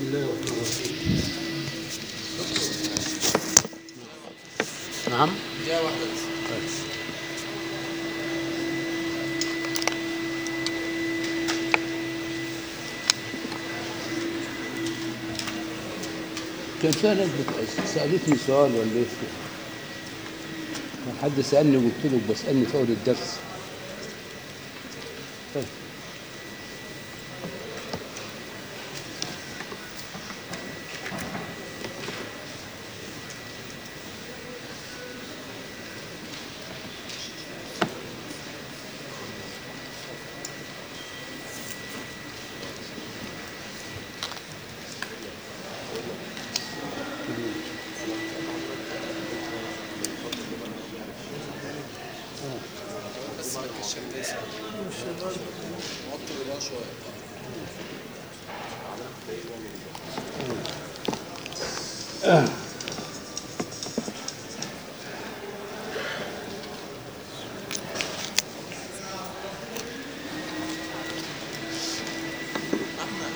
الله الرحمن الرحيم نعم دقيقة واحدة بس كان فيها ناس بت- سألتني سؤال ولا ايه كان حد سألني قلت له بسألني في أول الدرس طيب. بس ما تكشف ليس وطي الإضاءة شوية أحمد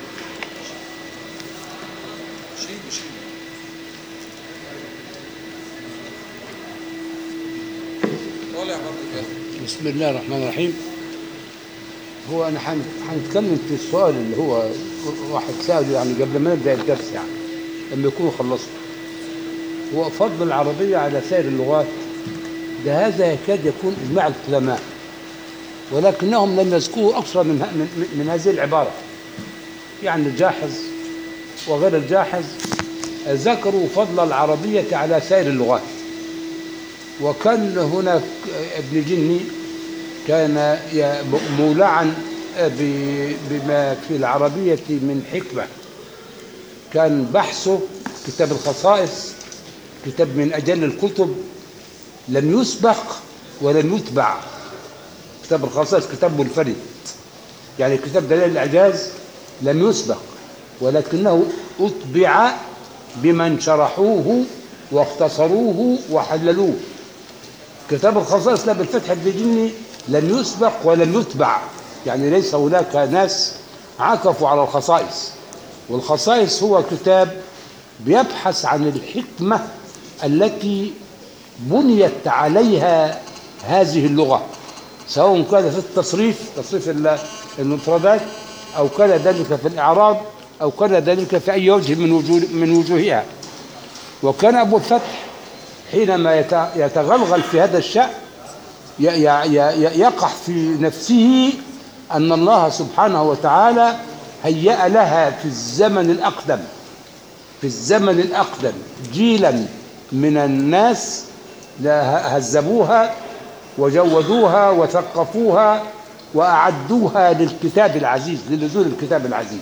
شيله شيله طالع برضه كده بسم الله الرحمن الرحيم هو انا حن- هنتكلم في السؤال اللي هو واحد سأله يعني قبل ما نبدا الدرس يعني لما يكونوا خلصوا هو فضل العربيه على سائر اللغات ده هذا يكاد يكون اجماع العلماء ولكنهم لم يذكروا اكثر من ه- من, من- من هذه العباره يعني الجاحظ وغير الجاحظ ذكروا فضل العربيه على سائر اللغات وكان هناك ابن جني كان ي- مولعا ب- بما في العربية من حكمة كان بحثه كتاب الخصائص كتاب من أجل الكتب لم يسبق ولم يتبع كتاب الخصائص كتاب منفرد يعني كتاب دليل الإعجاز لم يسبق ولكنه أطبع بمن شرحوه واختصروه وحللوه كتاب الخصائص لا بالفتح البجني لم يسبق ولم يتبع يعني ليس هناك ناس عكفوا على الخصائص والخصائص هو كتاب بيبحث عن الحكمة التي بنيت عليها هذه اللغة سواء كان في التصريف تصريف ال- المفردات أو كان ذلك في الإعراب أو كان ذلك في أي وجه من وجوه من وجوهها وكان أبو الفتح حينما يت- يتغلغل في هذا الشأن ي- ي- ي- يقع في نفسه أن الله سبحانه وتعالى هيأ لها في الزمن الأقدم في الزمن الأقدم جيلا من الناس لا- هذبوها وجودوها وثقفوها وأعدوها للكتاب العزيز لنزول الكتاب العزيز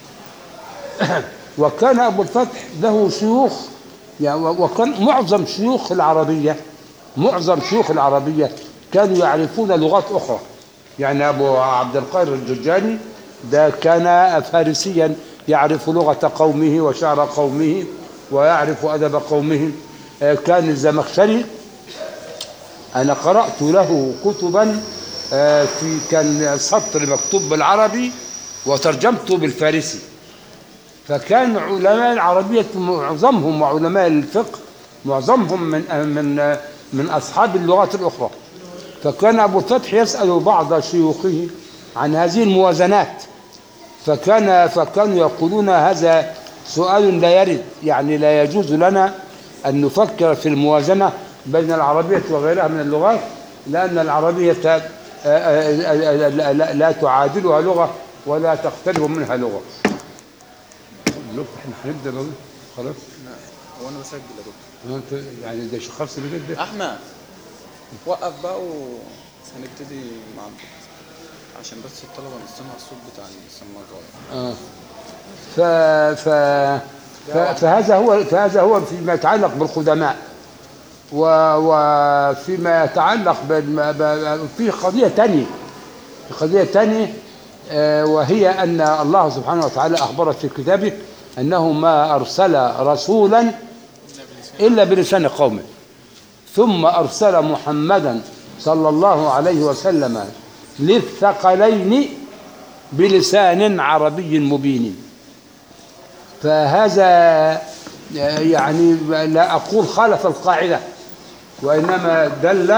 وكان أبو الفتح له شيوخ يعني و- وكان معظم شيوخ العربية معظم شيوخ العربية كانوا يعرفون لغات أخرى يعني أبو عبد القادر الجرجاني ده كان فارسيا يعرف لغة قومه وشعر قومه ويعرف أدب قومه آه، كان الزمخشري أنا قرأت له كتبا آه، في كان سطر مكتوب بالعربي وترجمته بالفارسي فكان علماء العربية معظمهم وعلماء الفقه معظمهم من من من أصحاب اللغات الأخرى فكان أبو الفتح يسأل بعض شيوخه عن هذه الموازنات فكان فكانوا يقولون هذا سؤال لا يرد يعني لا يجوز لنا أن نفكر في الموازنة بين العربية وغيرها من اللغات لأن العربية آه، آه، آه، لا- لا لا تعادلها لغة ولا تقترب منها لغة لو احنا هنبدا بقى خلاص لا هو أنا بسجل يا دكتور هو انت يعني ده شخص بجد ده أحمد وقف بقى وهنبتدي مع الدكتور عشان بس الطلبة نسمع الصوت بتاع السماعة اه ف ف ف- فهذا هو فهذا هو فيما يتعلق بالقدماء و وفيما يتعلق بال ب- في قضية تانية في قضية تانية آه، وهي أن الله سبحانه وتعالى أخبر في كتابه أنه ما أرسل رسولا إلا بلسان قومه ثم أرسل محمدا صلى الله عليه وسلم للثقلين بلسان عربي مبين فهذا يعني لا أقول خالف القاعدة وإنما دل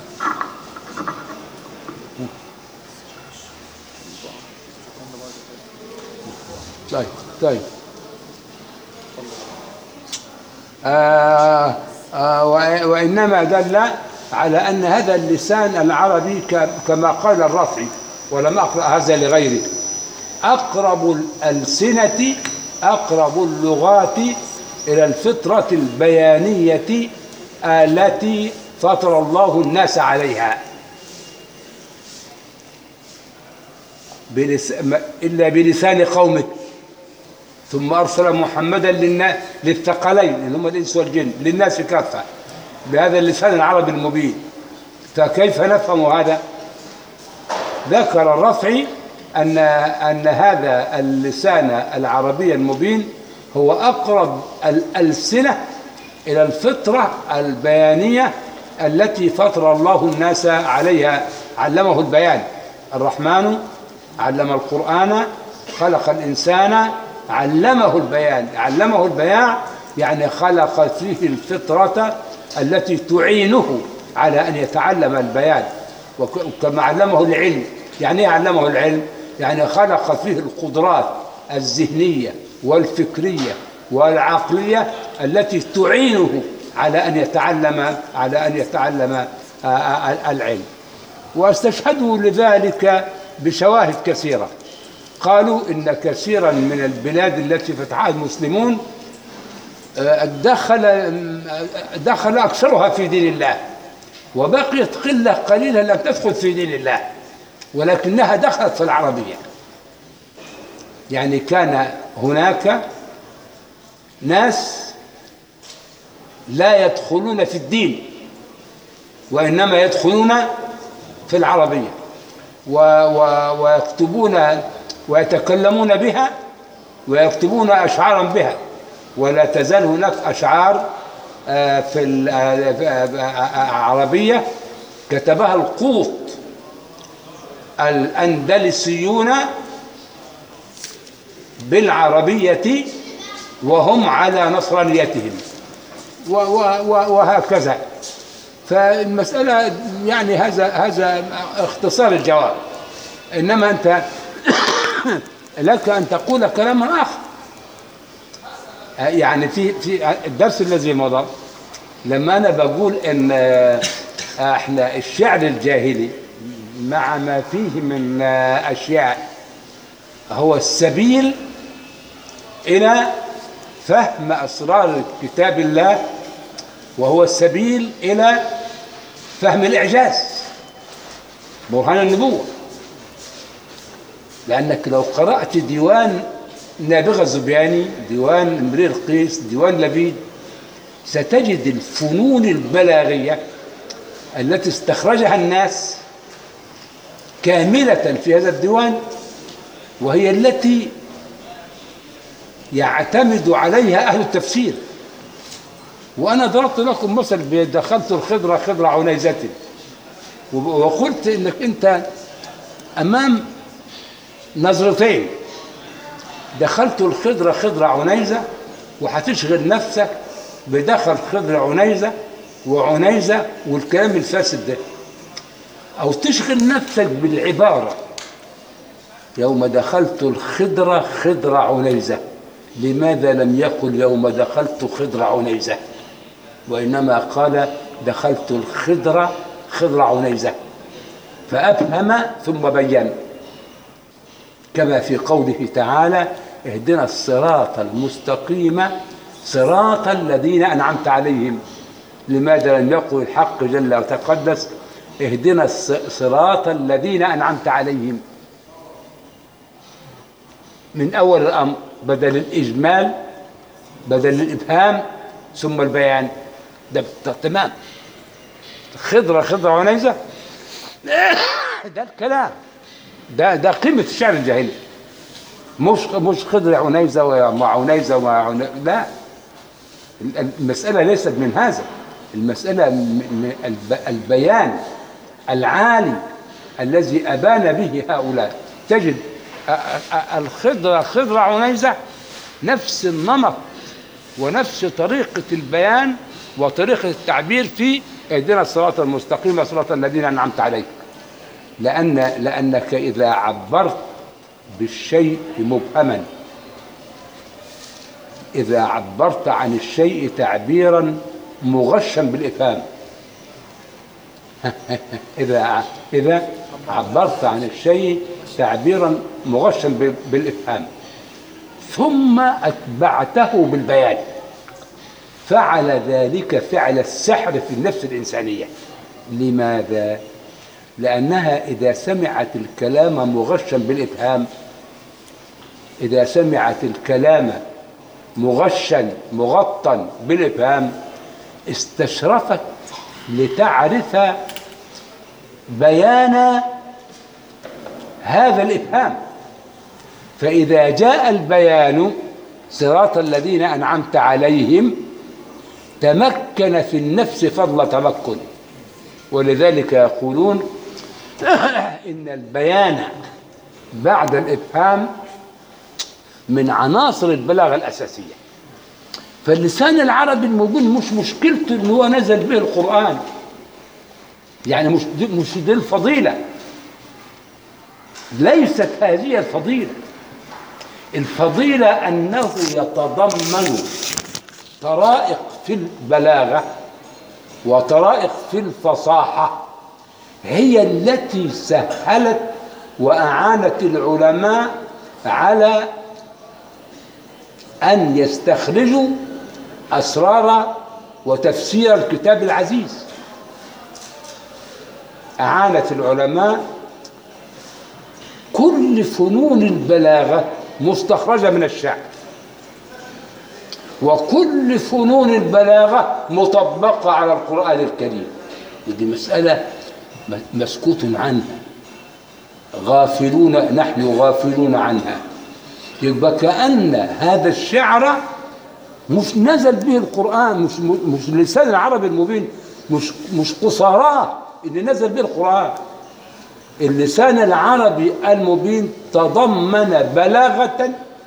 طيب طيب آه آه وإ- وإنما دل على أن هذا اللسان العربي ك- كما قال الرافعي ولم أقرأ هذا لغيره أقرب الألسنة أقرب اللغات إلى الفطرة البيانية التي فطر الله الناس عليها بلس... ما- إلا بلسان قومك ثم أرسل محمدا للناس للثقلين اللي هم الإنس والجن للناس كافة بهذا اللسان العربي المبين فكيف نفهم هذا؟ ذكر الرفعي أن أن هذا اللسان العربي المبين هو أقرب الألسنة إلى الفطرة البيانية التي فطر الله الناس عليها علمه البيان الرحمن علم القرآن خلق الإنسان علمه البيان علمه البيان يعني خلق فيه الفطرة التي تعينه على أن يتعلم البيان وك- وكما علمه العلم يعني ايه علمه العلم يعني خلق فيه القدرات الذهنية والفكرية والعقلية التي تعينه على أن يتعلم على أن يتعلم آه، آه، العلم واستشهدوا لذلك بشواهد كثيرة قالوا إن كثيرا من البلاد التي فتحها المسلمون آه، دخل دخل أكثرها في دين الله وبقيت قلة قليلة لم تدخل في دين الله ولكنها دخلت في العربية يعني كان هناك ناس لا يدخلون في الدين وإنما يدخلون في العربية و و ويكتبون ويتكلمون بها ويكتبون أشعارا بها ولا تزال هناك أشعار آه، في ال- آه، آه، آه، عربية كتبها القوط الأندلسيون بالعربية وهم على نصرانيتهم و- و- و- وهكذا فالمسألة يعني هذا هذا اختصار الجواب إنما أنت لك أن تقول كلاما آخر يعني في في الدرس الذي مضى لما أنا بقول إن آه، إحنا الشعر الجاهلي مع ما فيه من آه، أشياء هو السبيل إلى فهم أسرار كتاب الله وهو السبيل إلى فهم الإعجاز برهان النبوة لأنك لو قرأت ديوان نابغة الزبياني ديوان امرير القيس ديوان لبيد ستجد الفنون البلاغية التي استخرجها الناس كاملة في هذا الديوان وهي التي يعتمد عليها أهل التفسير وأنا ضربت لكم مثل بدخلت الخضرة خضرة عنيزة وب- وقلت إنك أنت أمام نظرتين دخلت الخضرة خضرة عنيزة وهتشغل نفسك بدخل خضرة عنيزة وعنيزة والكلام الفاسد ده أو تشغل نفسك بالعبارة يوم دخلت الخضرة خضرة عنيزة لماذا لم يقل يوم دخلت خضرة عنيزة وإنما قال دخلت الخضرة خضرة عنيزة فأفهم ثم بين كما في قوله تعالى اهدنا الصراط المستقيم صراط الذين أنعمت عليهم لماذا لم يقل الحق جل وتقدس اهدنا الص- صراط الذين أنعمت عليهم من أول الأمر بدل الإجمال بدل الإبهام ثم البيان ده ده تمام خضرة خضرة عنيزة ده الكلام ده ده قيمة الشعر الجاهلي مش مش خضر عنيزة ومع عنيزة ومع عنيزة لا المسألة ليست من هذا المسألة من الب- البيان العالي الذي أبان به هؤلاء تجد أ- أ- الخضرة خضرة عنيزة نفس النمط ونفس طريقة البيان وطريقة التعبير في اهدنا الصراط المستقيم صراط الذين أنعمت عليهم لأن لأنك إذا عبرت بالشيء مبهما إذا عبرت عن الشيء تعبيرا مغشا بالإفهام إذا إذا عبرت عن الشيء تعبيرا مغشا ب- بالإفهام ثم أتبعته بالبيان فعل ذلك فعل السحر في النفس الإنسانية لماذا؟ لأنها إذا سمعت الكلام مغشا بالإفهام إذا سمعت الكلام مغشا مغطى بالإفهام استشرفت لتعرف بيان هذا الإفهام فإذا جاء البيان صراط الذين أنعمت عليهم تمكن في النفس فضل تمكن ولذلك يقولون إن البيان بعد الإفهام من عناصر البلاغة الأساسية فاللسان العربي الموجود مش مشكلته ان هو نزل به القرآن يعني مش دي, مش دي الفضيلة ليست هذه الفضيلة الفضيلة أنه يتضمن طرائق في البلاغة وطرائق في الفصاحة هي التي سهلت وأعانت العلماء على أن يستخرجوا أسرار وتفسير الكتاب العزيز أعانت العلماء كل فنون البلاغة مستخرجة من الشعر وكل فنون البلاغة مطبقة على القرآن الكريم ودي مسألة م- مسكوت عنها غافلون نحن غافلون عنها يبقى كأن هذا الشعر مش نزل به القرآن مش مش لسان العربي المبين مش مش قصاراه اللي نزل به القرآن اللسان العربي المبين تضمن بلاغة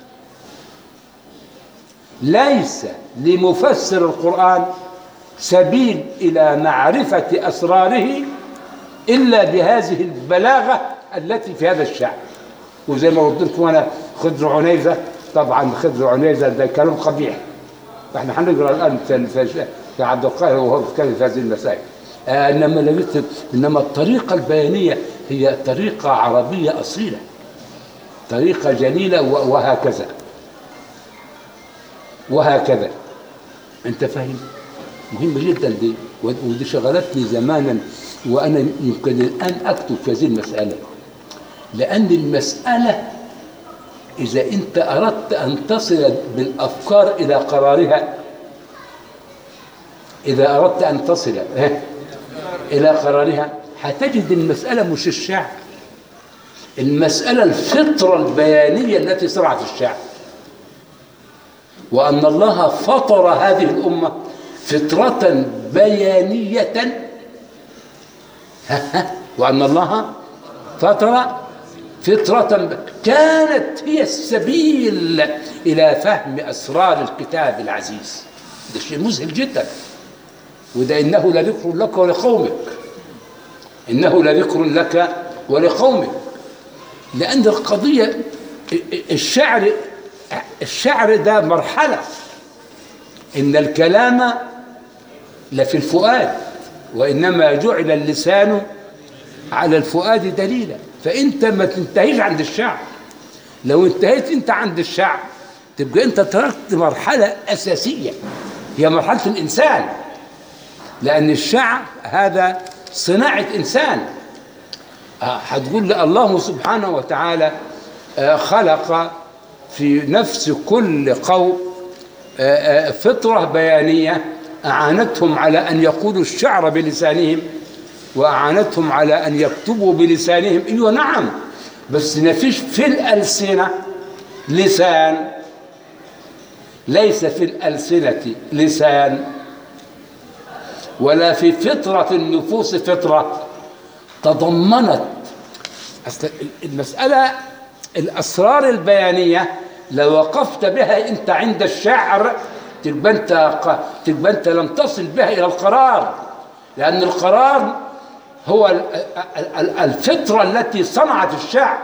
ليس لمفسر القرآن سبيل إلى معرفة أسراره إلا بهذه البلاغة التي في هذا الشعر وزي ما قلت لكم أنا خضر عنيزة طبعا خضر عنيزة ده كلام قبيح فاحنا هنقرا الآن في, في, في عبد القاهر وهو بيتكلم في هذه المسائل آه إنما لقيت إنما الطريقة البيانية هي طريقة عربية أصيلة طريقة جليلة و- وهكذا وهكذا انت فاهم مهمة جدا دي ودي شغلتني زمانا وانا يمكن الان اكتب في هذه المسألة لان المسألة اذا انت اردت ان تصل بالافكار الى قرارها اذا اردت ان تصل الى قرارها هتجد المسألة مش الشعر المسألة الفطرة البيانية التي صنعت الشعر وأن الله فطر هذه الأمة فطرة بيانية وأن الله فطر فطرة كانت هي السبيل إلى فهم أسرار الكتاب العزيز ده شيء مذهل جدا وده إنه لذكر لك ولقومك إنه لذكر لك ولقومك لأن القضية الشعر الشعر ده مرحلة إن الكلام لفي الفؤاد وإنما جعل اللسان على الفؤاد دليلا فأنت ما تنتهيش عند الشعر لو انتهيت أنت عند الشعر تبقى أنت تركت مرحلة أساسية هي مرحلة الإنسان لأن الشعر هذا صناعة إنسان آه، هتقول لي الله سبحانه وتعالى آه، خلق في نفس كل قوم آه، آه، فطرة بيانية أعانتهم على أن يقولوا الشعر بلسانهم وأعانتهم على أن يكتبوا بلسانهم أيوة نعم بس ما فيش في الألسنة لسان ليس في الألسنة لسان ولا في فطرة النفوس فطرة تضمنت أصل المسألة الأسرار البيانية لو وقفت بها انت عند الشعر تبقى انت ق- تبقى انت لم تصل بها الى القرار لان القرار هو ال- ال- ال- الفطره التي صنعت الشعر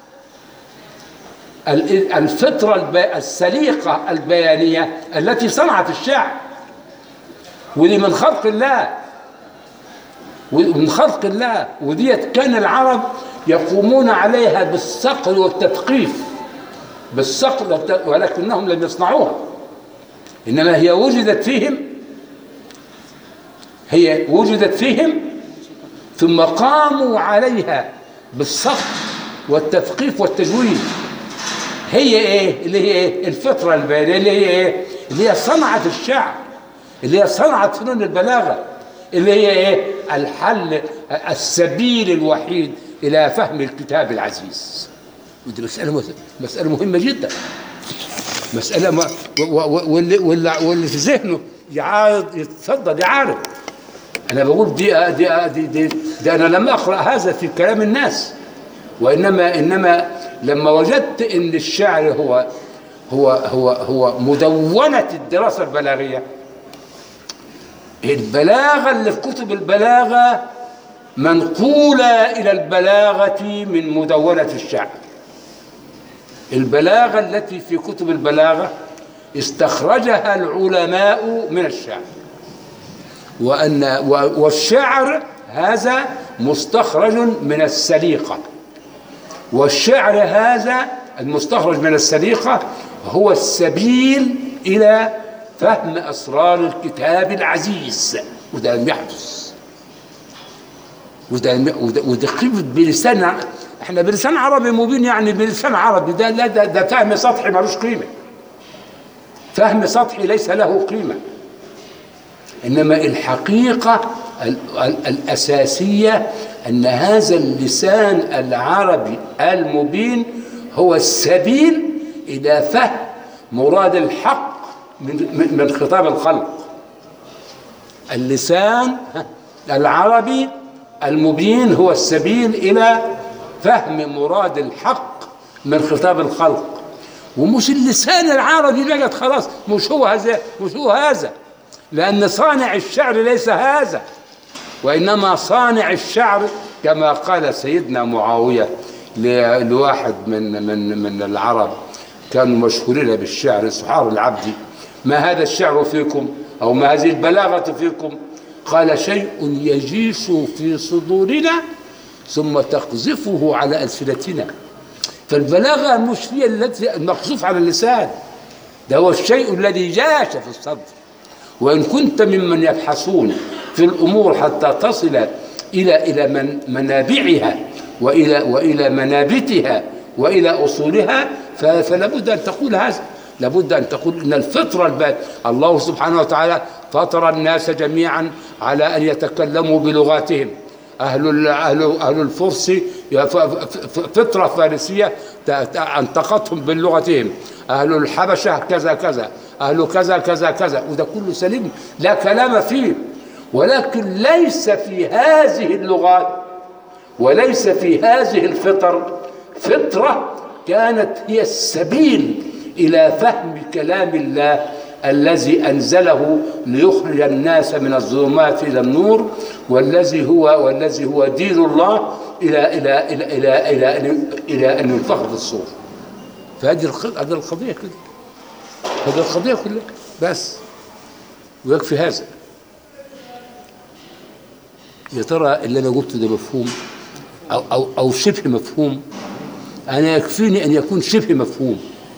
ال- الفطره الب- السليقه البيانيه التي صنعت الشعر ودي من خلق الله ومن خلق الله وديت كان العرب يقومون عليها بالصقل والتثقيف بالصقل والت- ولكنهم لم يصنعوها انما هي وجدت فيهم هي وجدت فيهم ثم قاموا عليها بالصقل والتثقيف والتجويد هي ايه اللي هي ايه الفطره البيانيه اللي هي ايه اللي هي صنعه الشعر اللي هي صنعه فنون البلاغه اللي هي ايه الحل السبيل الوحيد الى فهم الكتاب العزيز ودي مساله مه- مساله مهمه جدا مساله ما و- و- واللي واللي واللي في ذهنه يعارض يتفضل يعارض انا بقول دي دي دي, دي, دي انا لم اقرا هذا في كلام الناس وانما انما لما وجدت ان الشعر هو هو هو هو مدونه الدراسه البلاغيه البلاغه اللي في كتب البلاغه منقوله الى البلاغه من مدونه الشعر البلاغه التي في كتب البلاغه استخرجها العلماء من الشعر وأن و- والشعر هذا مستخرج من السليقة والشعر هذا المستخرج من السليقة هو السبيل إلى فهم أسرار الكتاب العزيز وده لم يحدث وده وده, وده قيمة بلسان ع- احنا بلسان عربي مبين يعني بلسان عربي ده لا ده, ده فهم سطحي ملوش قيمة فهم سطحي ليس له قيمه انما الحقيقه ال- ال- الاساسيه ان هذا اللسان العربي المبين هو السبيل الى فهم مراد الحق من من- من خطاب الخلق اللسان العربي المبين هو السبيل الى فهم مراد الحق من خطاب الخلق ومش اللسان العربي بقت خلاص مش هو هذا مش هو هذا لأن صانع الشعر ليس هذا وإنما صانع الشعر كما قال سيدنا معاوية ل- لواحد من من من العرب كانوا مشهورين بالشعر سحار العبد ما هذا الشعر فيكم أو ما هذه البلاغة فيكم قال شيء يجيش في صدورنا ثم تقذفه على ألسنتنا فالبلاغة مش هي التي المقذوف على اللسان ده هو الشيء الذي جاش في الصدر وإن كنت ممن يبحثون في الأمور حتى تصل إلى إلى من منابعها وإلى وإلى منابتها وإلى أصولها ف- فلا بد أن تقول هذا لابد أن تقول إن الفطرة الب... الله سبحانه وتعالى فطر الناس جميعا على أن يتكلموا بلغاتهم أهل ال- أهل أهل الفرس ف- ف- فطرة فارسية ت- ت- أنطقتهم بلغتهم أهل الحبشة كذا كذا أهل كذا كذا كذا وده كله سليم لا كلام فيه ولكن ليس في هذه اللغات وليس في هذه الفطر فطرة كانت هي السبيل إلى فهم كلام الله الذي أنزله ليخرج الناس من الظلمات إلى النور والذي هو والذي هو دين الله إلى إلى إلى إلى إلى إلى, إلى أن ينفخ في الصور فهذه الق- هذه القضية كده هذه القضية كلها بس ويكفي هذا يا ترى اللي انا قلته ده مفهوم او او او شبه مفهوم انا يكفيني ان يكون شبه مفهوم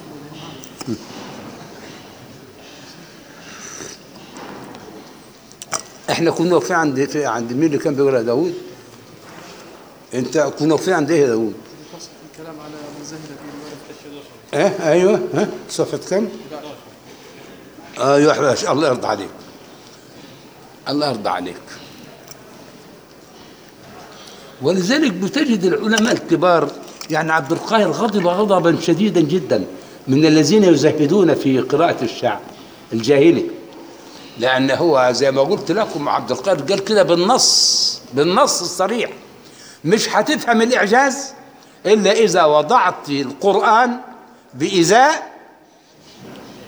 احنا كنا واقفين عند في عند مين اللي كان بيقرا داوود انت كنا واقفين عند ايه يا داوود الكلام على من زهد في الله ايه ايوه ها صفحه كم ايوه يا الله يرضى عليك الله يرضى عليك ولذلك بتجد العلماء الكبار يعني عبد القاهر غضب غضبا شديدا جدا من الذين يزهدون في قراءة الشعر الجاهلي لأن هو زي ما قلت لكم عبد القاهر قال كده بالنص بالنص الصريح مش هتفهم الإعجاز إلا إذا وضعت القرآن بإزاء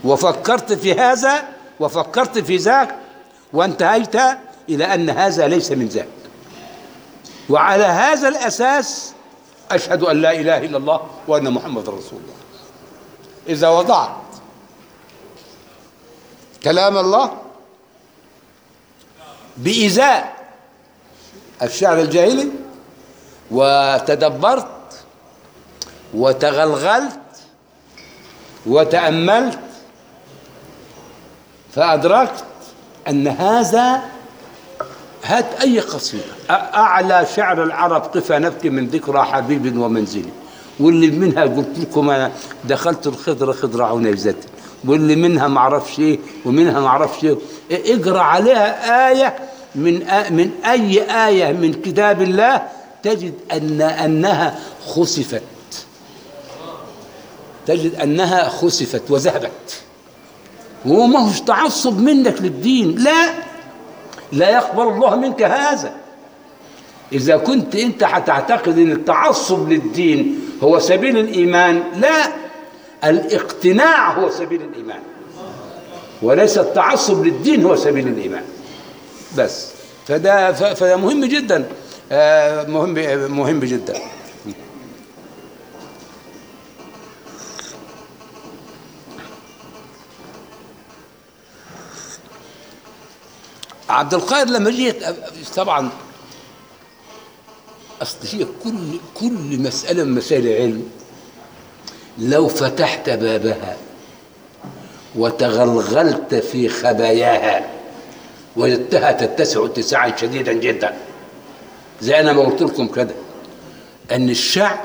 وفكرت في هذا وفكرت في ذاك وانتهيت إلى أن هذا ليس من ذاك وعلى هذا الأساس أشهد أن لا إله إلا الله وأن محمد رسول الله إذا وضعت كلام الله بإزاء الشعر الجاهلي وتدبرت وتغلغلت وتأملت فأدركت أن هذا هات أي قصيدة أ- أعلى شعر العرب قفا نبكي من ذكرى حبيب ومنزلي واللي منها قلت لكم أنا دخلت الخضرة خضرة عنيزة واللي منها معرفش إيه ومنها معرفش إيه اقرأ عليها آية من آ... من أي آية من كتاب الله تجد أن أنها خسفت تجد أنها خسفت وذهبت وهو ما هوش تعصب منك للدين لا لا يقبل الله منك هذا إذا كنت أنت هتعتقد أن التعصب للدين هو سبيل الإيمان لا الاقتناع هو سبيل الإيمان وليس التعصب للدين هو سبيل الإيمان بس فده ف- فده مهم جدا آه، مهم مهم جدا عبد القادر لما جيت طبعا اصل هي كل كل مساله من مسائل العلم لو فتحت بابها وتغلغلت في خباياها وجدتها تتسع اتساعا شديدا جدا زي انا ما قلت لكم كده ان الشعر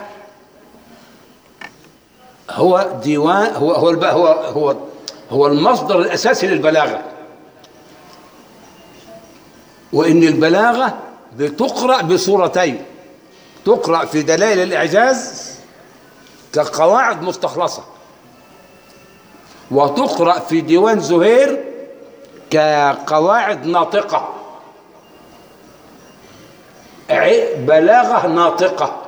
هو ديوان هو هو الب- هو هو هو المصدر الاساسي للبلاغه وان البلاغه بتقرا بصورتين تقرا في دلائل الاعجاز كقواعد مستخلصه وتقرا في ديوان زهير كقواعد ناطقه ع- بلاغه ناطقه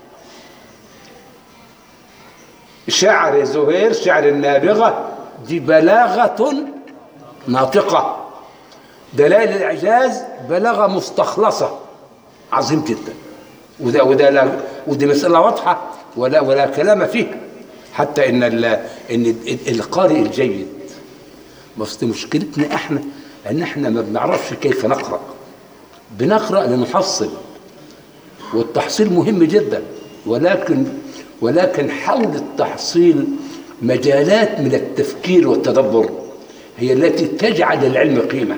شعر زهير شعر النابغه دي بلاغه ناطقه دلائل الاعجاز بلاغه مستخلصه عظيم جدا وده وده لا ودي مساله واضحه ولا ولا كلام فيها حتى ان ال ان ال- القارئ الجيد بس مشكلتنا احنا ان احنا ما بنعرفش كيف نقرا بنقرا لنحصل والتحصيل مهم جدا ولكن ولكن حول التحصيل مجالات من التفكير والتدبر هي التي تجعل العلم قيمه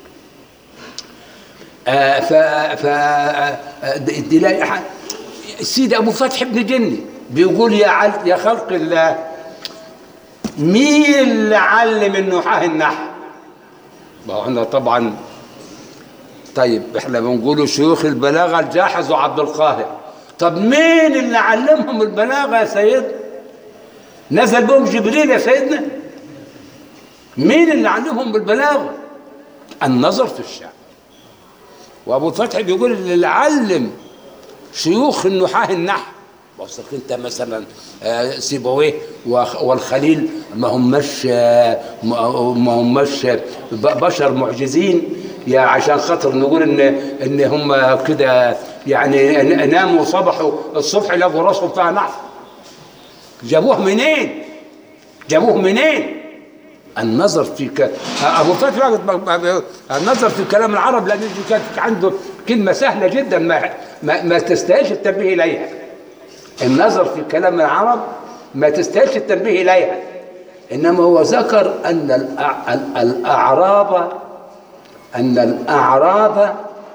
آه ف ف آه، د- تلاقي ح- سيدي ابو فتح ابن جني بيقول يا عل... يا خلق الله مين اللي علم النحاه النحو؟ ما هو احنا طبعا طيب احنا بنقولوا شيوخ البلاغه الجاحظ وعبد القاهر طب مين اللي علمهم البلاغه يا سيدنا؟ نزل بهم جبريل يا سيدنا؟ مين اللي علمهم بالبلاغه؟ النظر في الشعر وابو الفتح بيقول اللي علم شيوخ النحاه النحو وصلت انت مثلا آه، سيبويه وخ- والخليل ما هماش آه، ما ما هماش ب- بشر معجزين يا عشان خاطر نقول ان ان هم كده يعني ن- ناموا وصبحوا الصبح لقوا راسهم فيها نحو جابوه منين؟ جابوه منين؟ النظر في ك... ابو فتح بقى- النظر في كلام العرب لان دي كانت عنده كلمه سهله جدا ما ما, ما تستاهلش التنبيه اليها النظر في كلام العرب ما تستاهلش التنبيه اليها انما هو ذكر ان الأع- ال- الاعراب ان الاعراب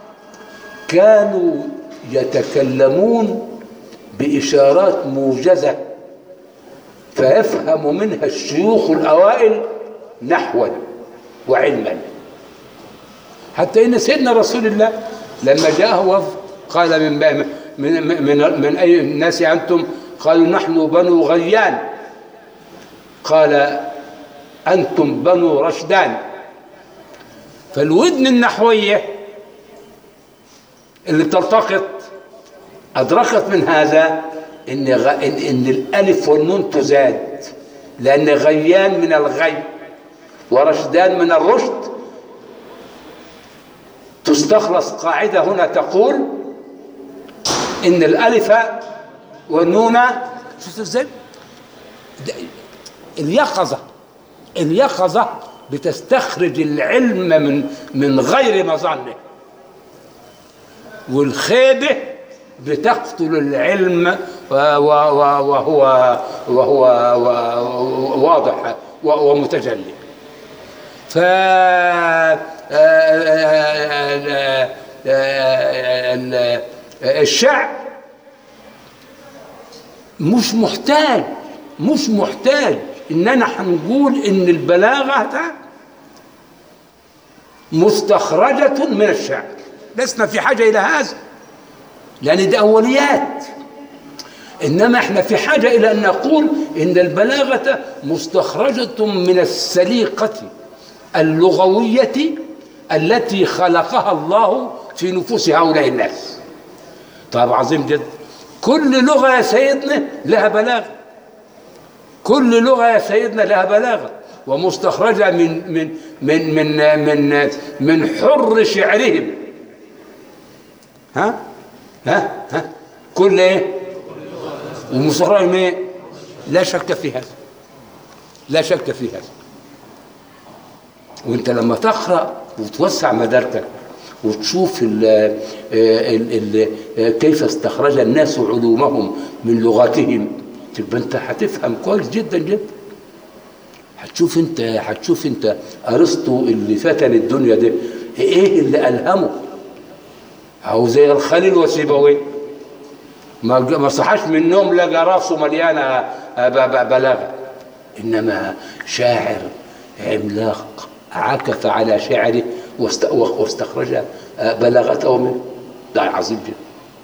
كانوا يتكلمون باشارات موجزه فيفهم منها الشيوخ الأوائل نحوا وعلما حتى إن سيدنا رسول الله لما جاءه وفد قال من من من, من, من أي الناس أنتم قالوا نحن بنو غيان قال أنتم بنو رشدان فالودن النحوية اللي تلتقط أدركت من هذا إن, غ... إن, إن الألف والنون تزاد لأن غيان من الغي ورشدان من الرشد تستخلص قاعدة هنا تقول إن الألف والنون شفت ازاي؟ ده- اليقظة اليقظة بتستخرج العلم من من غير مظنه والخيبة بتقتل العلم و- و- و- وهو وهو و- واضح و- ومتجلي ف الشعب مش محتاج مش محتاج اننا هنقول ان البلاغه ده مستخرجه من الشعر لسنا في حاجه الى هذا لان دي اوليات انما احنا في حاجه الى ان نقول ان البلاغه مستخرجه من السليقه اللغويه التي خلقها الله في نفوس هؤلاء الناس طيب عظيم جدا كل لغه يا سيدنا لها بلاغه كل لغه يا سيدنا لها بلاغه ومستخرجه من من من من من من حر شعرهم ها ها ها كل ايه ومستخرجه من ايه لا شك في هذا لا شك في هذا وانت لما تقرا وتوسع مداركك وتشوف ال ال ال كيف استخرج الناس علومهم من لغاتهم تبقى انت هتفهم كويس جدا جدا هتشوف انت هتشوف انت ارسطو اللي فتن الدنيا ده ايه اللي الهمه او زي الخليل وسيبويه ما ما صحاش من النوم لقى راسه مليانه ب- ب- بلاغه انما شاعر عملاق عكف على شعره واست- واستخرج بلاغته منه ده عظيم جدا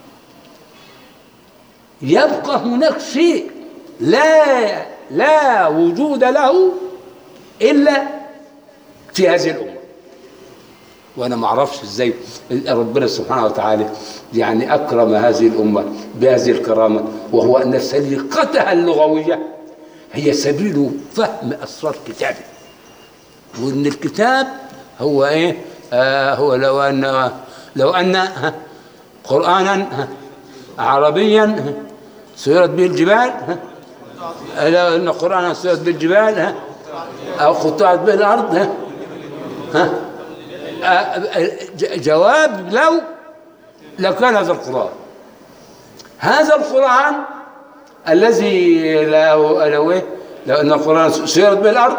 يبقى هناك شيء لا لا وجود له الا في هذه الامه وانا ما اعرفش ازاي ربنا سبحانه وتعالى يعني اكرم هذه الامه بهذه الكرامه وهو ان سليقتها اللغويه هي سبيل فهم اسرار كتابه وان الكتاب هو ايه آه هو لو ان لو ان ها، قرانا ها، عربيا ها، سيرت به الجبال ها، لو ان قرانا سيرت به الجبال ها، او قطعت به الارض ها ها آه، ج- جواب لو لكان هذا القرآن هذا القرآن الذي لو لو إيه؟ لو أن القرآن سيرت به الأرض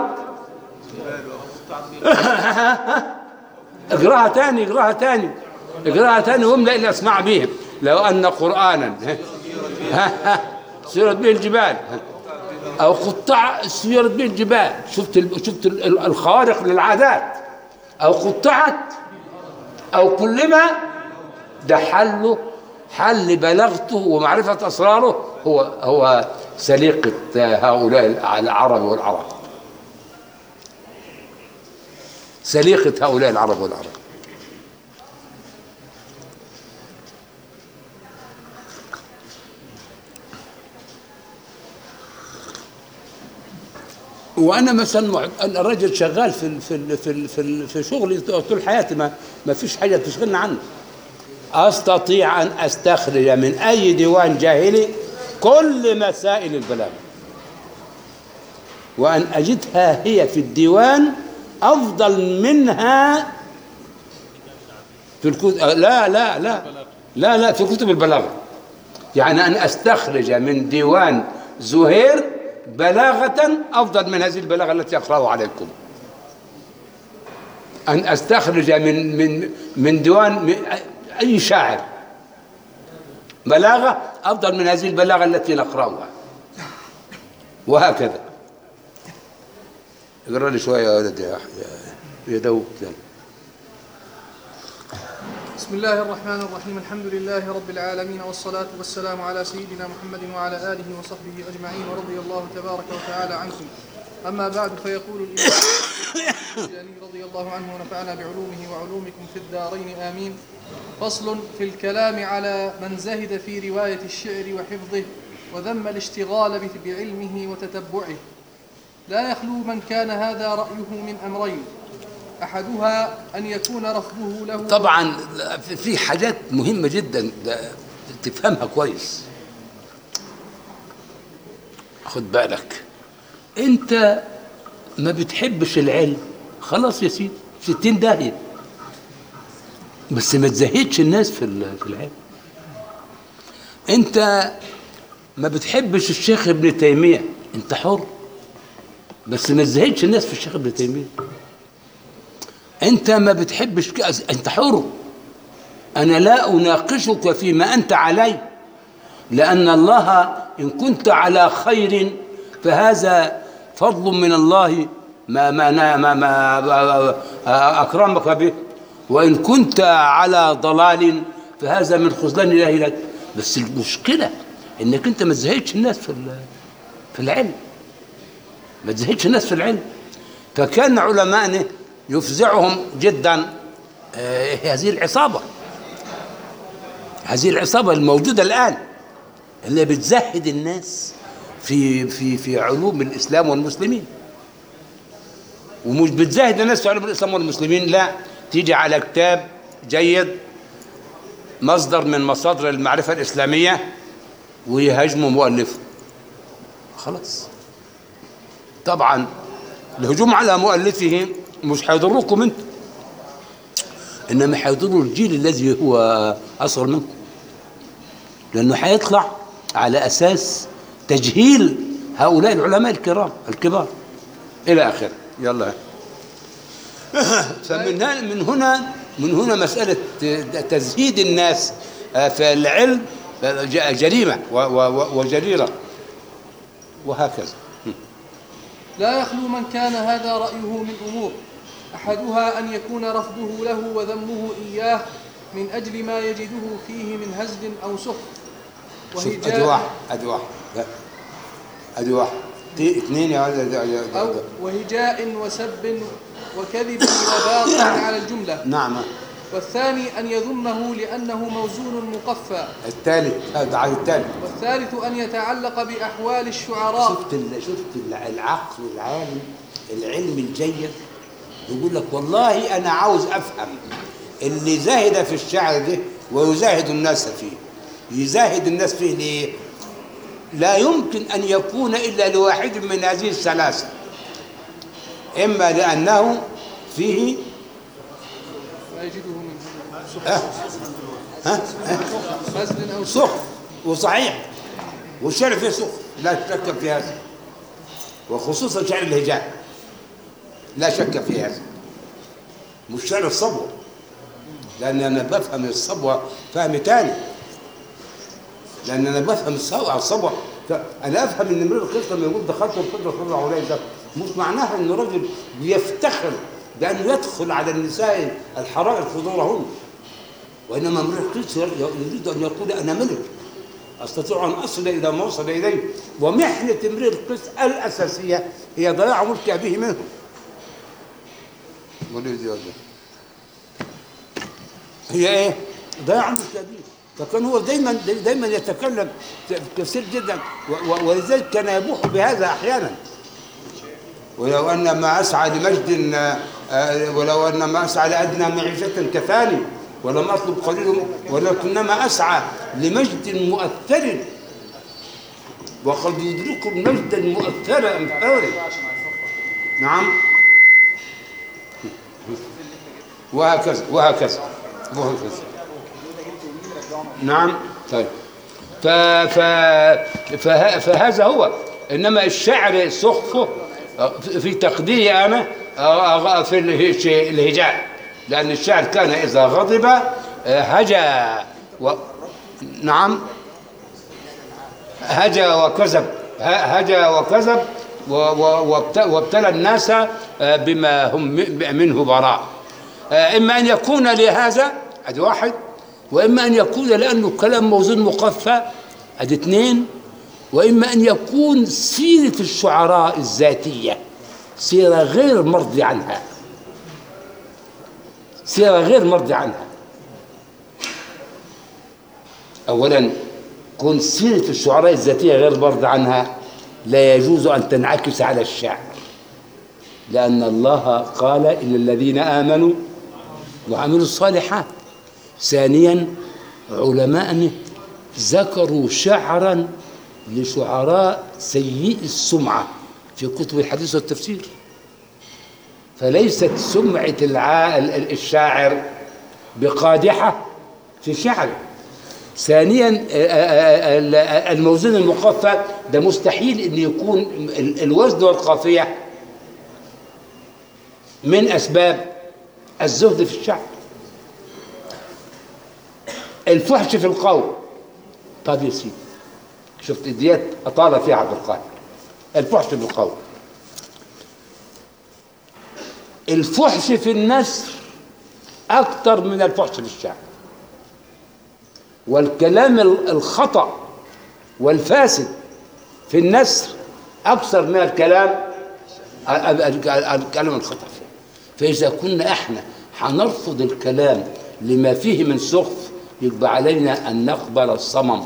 اقراها تاني اقراها تاني اقراها تاني واملأ الأسماع بهم لو أن قرآنا ها ها سيرت به الجبال أو قطع سيرت به الجبال شفت ال- شفت ال- ال- الخوارق للعادات أو قطعت أو كلما ده حله حل بلاغته ومعرفة أسراره هو هو سليقة هؤلاء العرب والعرب سليقة هؤلاء العرب والعرب وانا مثلا مع- انا راجل شغال في ال- في ال- في ال- في, ال- في شغلي طول حياتي ما ما فيش حاجه تشغلني عنه استطيع ان استخرج من اي ديوان جاهلي كل مسائل البلاغه وان اجدها هي في الديوان افضل منها في الكتب لا لا لا لا لا في كتب البلاغه يعني ان استخرج من ديوان زهير بلاغه افضل من هذه البلاغه التي اقراها عليكم ان استخرج من من من ديوان من اي شاعر بلاغه افضل من هذه البلاغه التي نقراها وهكذا اقرا لي شويه يا ولد يا يا داوود بسم الله الرحمن الرحيم الحمد لله رب العالمين والصلاة والسلام على سيدنا محمد وعلى آله وصحبه أجمعين ورضي الله تبارك وتعالى عنكم أما بعد فيقول الإمام الجيلاني رضي الله عنه ونفعنا بعلومه وعلومكم في الدارين آمين فصل في الكلام على من زهد في رواية الشعر وحفظه وذم الاشتغال به- بعلمه وتتبعه لا يخلو من كان هذا رأيه من أمرين أحدها أن يكون رفضه له طبعا في- في حاجات مهمة جدا ده تفهمها كويس خد بالك انت ما بتحبش العلم خلاص يا سيدي ستين داهية بس ما تزهدش الناس في ال- في العلم انت ما بتحبش الشيخ ابن تيمية انت حر بس ما تزهدش الناس في الشيخ ابن تيمية انت ما بتحبش ك- انت حر انا لا اناقشك فيما انت عليه لان الله ان كنت على خير فهذا فضل من الله ما ما ما, ما, ما اكرمك به وان كنت على ضلال فهذا من خذلان الله لك بس المشكله انك انت ما تزهدش الناس في ال- في العلم ما تزهدش الناس في العلم فكان علمائنا يفزعهم جدا آه، هذه العصابة هذه العصابة الموجودة الآن اللي بتزهد الناس في في في علوم الإسلام والمسلمين ومش بتزهد الناس في علوم الإسلام والمسلمين لا تيجي على كتاب جيد مصدر من مصادر المعرفة الإسلامية ويهاجموا مؤلفه خلاص طبعا الهجوم على مؤلفه مش هيضركم انتم انما هيضروا الجيل الذي هو اصغر منكم لانه هيطلع على اساس تجهيل هؤلاء العلماء الكرام الكبار الى اخره يلا فمن هنا من هنا من هنا مساله تزهيد الناس في العلم جريمه و- و- وجريره وهكذا لا يخلو من كان هذا رأيه من أمور أحدها أن يكون رفضه له وذمه إياه من أجل ما يجده فيه من هزل أو سخط شوف ادي واحد ادي واحد لا. ادي واحد تي- اثنين يا ولد يا- يا- أو وهجاء وسب وكذب وباطل على الجملة نعم والثاني أن يذمه لأنه موزون مقفى الثالث هذا على الثالث والثالث أن يتعلق بأحوال الشعراء شفت ال- شفت ال- العقل العالي العلم الجيد يقول لك والله انا عاوز افهم اللي زاهد في الشعر ده ويزاهد الناس فيه يزاهد الناس فيه ليه لا يمكن ان يكون الا لواحد من هذه الثلاثه اما لانه فيه ما يجده من ها ها هزل أو سخط سخف وصحيح والشعر فيه سخف لا شك في هذا وخصوصا شعر الهجاء لا شك في هذا مش شعر الصبوة لأن أنا بفهم الصبوة فهم تاني لأن أنا بفهم الصبوة الصبوة أنا أفهم إن امرئ القسط لما يقول دخلت القدرة خضر عليه ده مش معناها إن الرجل بيفتخر بأنه يدخل على النساء الحرائر حضورهن وإنما امرئ القدس يريد أن يقول أنا ملك أستطيع أن أصل إلى ما وصل إليه ومحنة امرئ القدس الأساسية هي ضياع ملك أبيه منه وليد يا ده. هي إيه؟ ضياع ملك أبيه فكان هو دايما دايما يتكلم كثير جدا و- و- ولذلك كان يبوح بهذا أحيانا ولو أن ما أسعى لمجد آه، ولو أن ما أسعى لأدنى معيشة كثاني ولم أطلب قليل ولكنما أسعى لمجد مؤثر وقد يدرك المجد المؤثر أمثاله نعم وهكذا وهكذا وهكذا نعم طيب ف ف فه فهذا هو انما الشعر سخفه في تقديري انا أغ- في الهج- الهجاء لان الشعر كان اذا غضب هجا و... نعم هجا وكذب ه- هجا وكذب و- و- وابت- وابتلى الناس آه، بما هم م- منه براء آه، إما أن يكون لهذا أدي واحد وإما أن يكون لأنه كلام موزون مقفى أدي اثنين وإما أن يكون سيرة الشعراء الذاتية سيرة غير مرضي عنها سيرة غير مرضي عنها أولا كون سيرة الشعراء الذاتية غير مرضي عنها لا يجوز أن تنعكس على الشعر لأن الله قال إلى الذين آمنوا وعملوا الصالحات ثانيا علماء ذكروا شعرا لشعراء سيئي السمعة في كتب الحديث والتفسير فليست سمعة الع- ال- الشاعر بقادحة في شعره ثانيا آه، آه، آه، الموزون المقفى ده مستحيل ان يكون ال- الوزن والقافيه من اسباب الزهد في الشعر الفحش في القول طب يا سيدي شفت ديت اطال فيها عبد القادر الفحش في القول الفحش في النثر اكتر من الفحش في الشعر والكلام ال- الخطأ والفاسد في النثر أكثر من الكلام ال- ال- ال- الكلام الخطأ فيه فإذا كنا إحنا هنرفض الكلام لما فيه من سخف يبقى علينا أن نقبل الصمم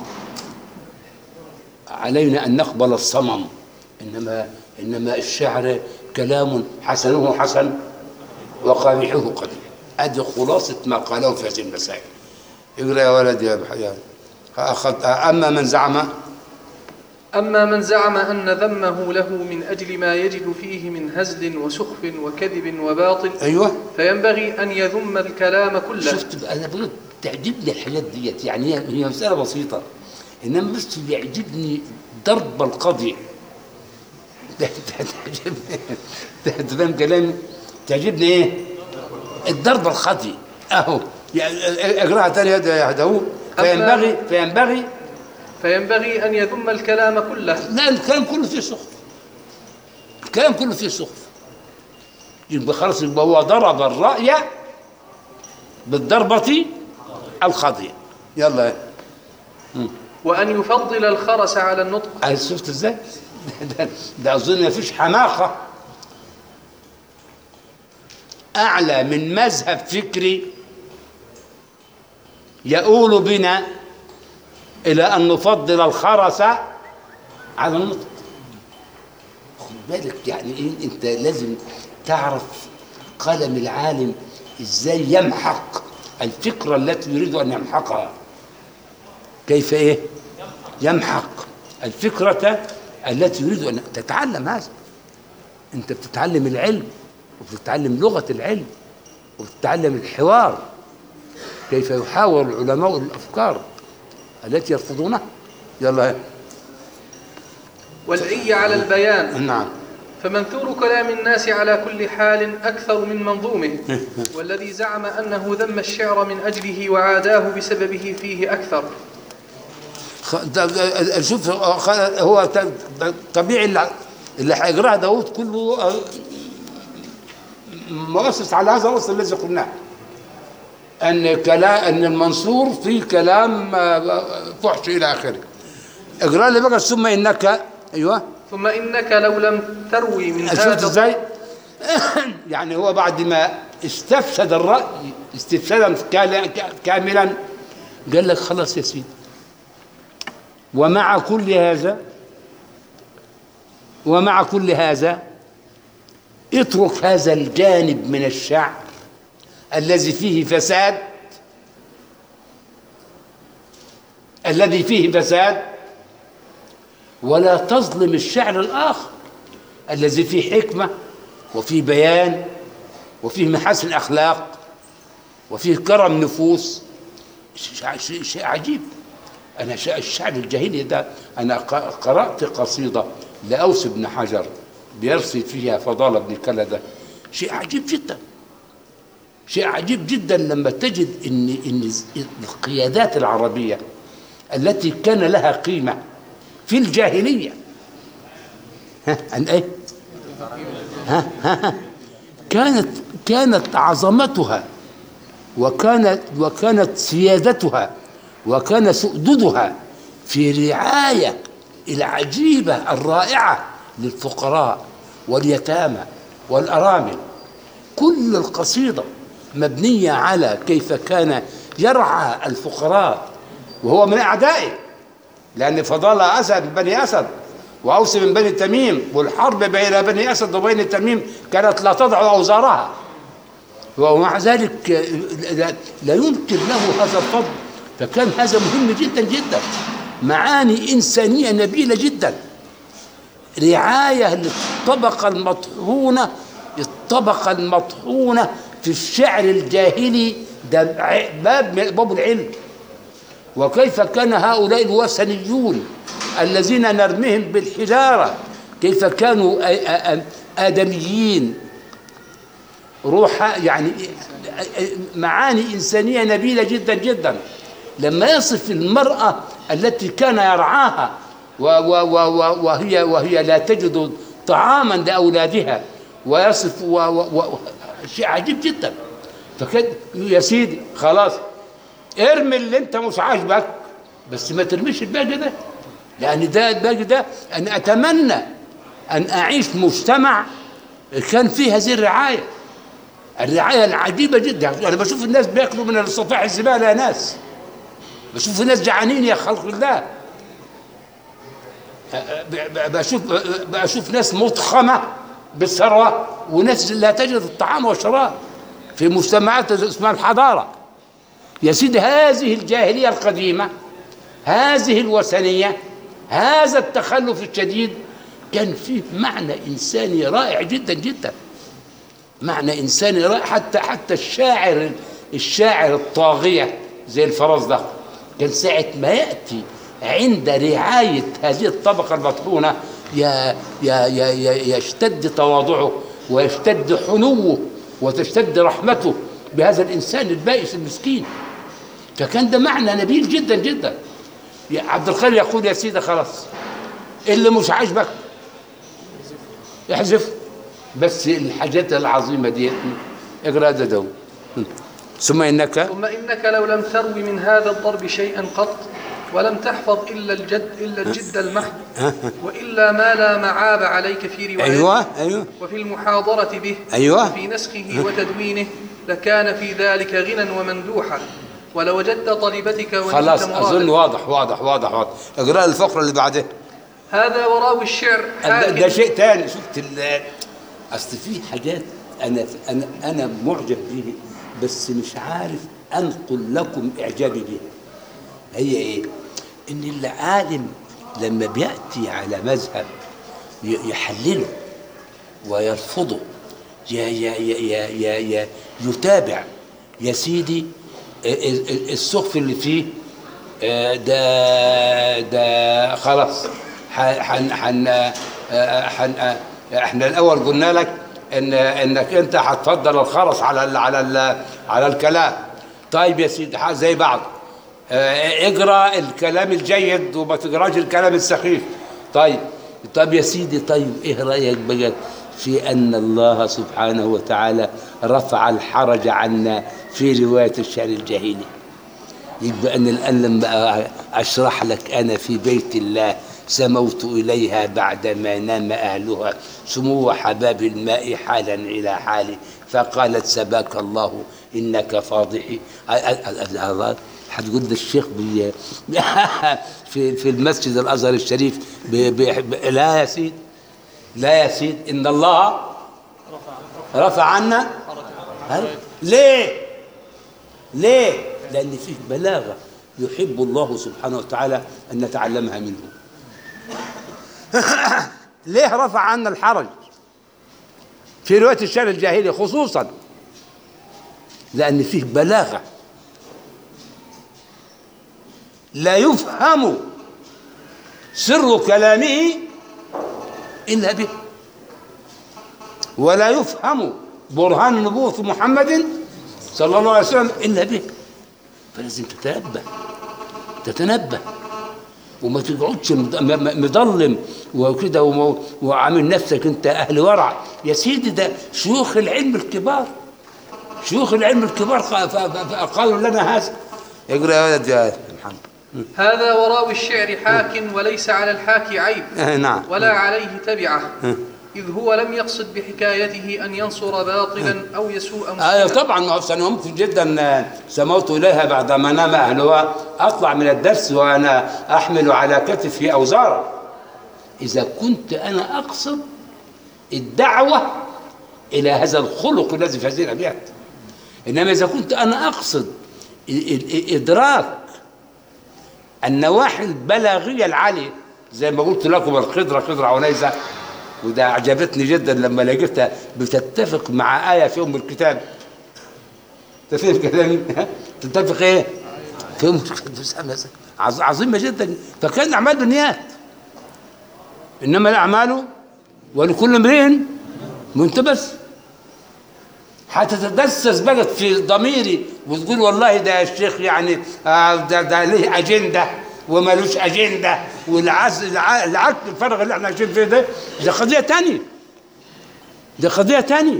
علينا أن نقبل الصمم إنما إنما الشعر كلام حسنه حسن وقبيحه قبيح هذه خلاصة ما قاله في هذه المسائل اقرا يا ولدي يا بحيان أخذ أما من زعم أما من زعم أن ذمه له من أجل ما يجد فيه من هزل وسخف وكذب وباطل أيوه فينبغي أن يذم الكلام كله شفت بقى أنا بقول تعجبني الحاجات ديت يعني هي هي مسألة بسيطة إنما بس بيعجبني ضرب القضية ده- ده- تعجبني ده- أنت فاهم كلامي؟ تعجبني إيه؟ الضرب الخطي أهو يعني اقراها تاني يا يا داوود فينبغي فينبغي فينبغي أن يذم الكلام كله لا الكلام كله فيه سخف الكلام كله فيه سخف يبقى خلاص يبقى هو ضرب الرأي بالضربة الخاضية يلا وأن يفضل الخرس على النطق عايز شفت ازاي؟ ده, ده اظن مفيش حماقة أعلى من مذهب فكري يؤول بنا إلى أن نفضل الخرس على النطق خد بالك يعني إيه أنت لازم تعرف قلم العالم إزاي يمحق الفكرة التي يريد أن يمحقها كيف إيه؟ يمحق الفكرة التي يريد أن تتعلم هذا أنت بتتعلم العلم وبتتعلم لغة العلم وبتتعلم الحوار كيف يحاور العلماء الأفكار التي يرفضونها يلا والعي على البيان نعم فمنثور كلام الناس على كل حال أكثر من منظومه والذي زعم أنه ذم الشعر من أجله وعاداه بسببه فيه أكثر خ- ده- ده- شوف خ- هو ت- ت- طبيعي اللي اللي هيقراه داوود كله آه، مؤسس على هذا الاصل الذي قلناه ان كلام ان المنصور فيه كلام آه، فحش الى اخره اقرا لي بقى ثم انك ايوه ثم إنك لو لم تروي من شفت هذا ازاي؟ يعني هو بعد ما استفسد الرأي استفسادا كال- كاملا قال لك خلاص يا سيدي ومع كل هذا ومع كل هذا اترك هذا الجانب من الشعر الذي فيه فساد الذي فيه فساد ولا تظلم الشعر الآخر الذي فيه حكمة وفيه بيان وفيه محاسن أخلاق وفيه كرم نفوس شيء- شيء شيء عجيب أنا شا- الشعر الجاهلي ده أنا ق- قرأت قصيدة لأوس بن حجر بيرسي فيها فضالة بن كلدة شيء عجيب جدا شيء عجيب جدا لما تجد ان ان القيادات العربيه التي كان لها قيمه في الجاهليه ها عن ايه؟ ها ها ها كانت كانت عظمتها وكانت وكانت سيادتها وكان سؤددها في رعايه العجيبه الرائعه للفقراء واليتامى والارامل كل القصيدة مبنية على كيف كان يرعى الفقراء وهو من أعدائه لأن فضالة أسد بني أسد وأوس من بني تميم والحرب بين بني أسد وبين تميم كانت لا تضع أوزارها ومع ذلك لا- لا ينكر له هذا الفضل فكان هذا مهم جدا جدا معاني إنسانية نبيلة جدا رعاية للطبقة المطحونة الطبقة المطحونة في الشعر الجاهلي ده ع- باب من باب العلم وكيف كان هؤلاء الوثنيون الذين نرميهم بالحجارة كيف كانوا آ- آ- آ- آدميين روح يعني معاني إنسانية نبيلة جدا جدا لما يصف المرأة التي كان يرعاها و و و و وهي وهي لا تجد طعاما لأولادها ويصف و و و شيء عجيب جدا فكان يا سيدي خلاص ارمي اللي انت مش عاجبك بس ما ترميش الباقي ده لان ده الباقي ده انا اتمنى ان اعيش في مجتمع كان فيه هذه الرعايه الرعايه العجيبه جدا انا بشوف الناس بياكلوا من الصفائح الزباله يا ناس بشوف الناس جعانين يا خلق الله ب- ب- بشوف بشوف ناس مضخمه بالثروه وناس لا تجد الطعام والشراب في مجتمعات اسمها الحضاره يا سيدي هذه الجاهليه القديمه هذه الوثنيه هذا التخلف الشديد كان فيه معنى انساني رائع جدا جدا معنى انساني رائع حتى حتى الشاعر الشاعر الطاغيه زي الفرزدق كان ساعه ما ياتي عند رعايه هذه الطبقه المطحونه يا يا يا يا- يشتد تواضعه ويشتد حنوه وتشتد رحمته بهذا الانسان البائس المسكين فكان ده معنى نبيل جدا جدا يا عبد الخالق يقول يا سيدي خلاص اللي مش عاجبك احذف بس الحاجات العظيمه دي اقرا ده دو ثم انك ثم إنك لو لم تروي من هذا الضرب شيئا قط ولم تحفظ إلا الجد إلا الجد المحض وإلا ما لا معاب عليك في روايته ايوه ايوه وفي المحاضرة به أيوة. وفي نسخه وتدوينه لكان في ذلك غنى ومندوحا ولوجدت طلبتك ونلت خلاص مرادك. اظن واضح واضح واضح واضح اقرا الفقره اللي بعدها هذا وراوي الشعر ده, حاكم ده شيء تاني شفت ال- اصل في حاجات انا انا انا معجب بيها بس مش عارف انقل لكم اعجابي بيها هي ايه ان العالم لما بياتي على مذهب ي- يحلله ويرفضه ي- ي- ي- ي- ي- ي- يتابع يا سيدي ال- ال- السخف اللي فيه آه، ده ده خلاص ح- حن حن آه، حن آه، احنا الاول قلنا لك ان انك انت هتفضل الخرس على ال على ال على الكلام طيب يا سيدي ح- زي بعض آه، اقرا الكلام الجيد وما تقراش الكلام السخيف طيب طيب يا سيدي طيب ايه رايك بقى في ان الله سبحانه وتعالى رفع الحرج عنا في روايه الشعر الجاهلي يبقى أنا الآن لما أشرح لك أنا في بيت الله سموت إليها بعدما نام أهلها سمو حباب الماء حالا إلى حالي فقالت سباك الله إنك فاضحي أ- أ- أ- هذا هتقول ده الشيخ بي في في المسجد الازهر الشريف بي بي لا يا سيد لا يا سيد ان الله رفع عنا ليه ليه لان فيه بلاغه يحب الله سبحانه وتعالى ان نتعلمها منه ليه رفع عنا الحرج في روايه الشعر الجاهلي خصوصا لان فيه بلاغه لا يفهم سر كلامه الا به ولا يفهم برهان نبوة محمد صلى الله عليه وسلم إلا به فلازم تتنبه تتنبه وما تقعدش مض- م- م- مضلم وكده وم- وعامل نفسك انت اهل ورع يا سيدي ده شيوخ العلم الكبار شيوخ العلم الكبار قا- ف- ف- ف- قالوا لنا هذا اقرا يا ولد يا محمد هذا وراوي الشعر حاك وليس على الحاكي عيب آه، نعم ولا عليه تبعه إذ هو لم يقصد بحكايته أن ينصر باطلا أو يسوء ايوه مسلما طبعا ما هو أنا ممكن جدا آه، سموت اليها بعدما نام اهلها اطلع من الدرس وانا احمل على كتفي اوزارا إذا كنت أنا أقصد الدعوة إلى هذا الخلق الذي في هذه الأبيات إنما إذا كنت أنا أقصد ال- ال- إدراك النواحي البلاغية العالية زي ما قلت لكم الخضرة خضرة عنيزة وده أعجبتني جدا لما لقيتها بتتفق مع آية في أم الكتاب تفهم كلامي؟ ها؟ تتفق إيه؟ في أم الكتاب عظ- عظيمة جدا فكان الأعمال بالنيات إنما الأعمال ولكل امرئ منتبس هتتدسس بقت في ضميري وتقول والله ده الشيخ يعني آه، ده, ده ليه اجنده ومالوش اجنده والعز الع- العك الفرغ اللي احنا عايشين فيه ده ده قضيه تانية ده قضيه تانية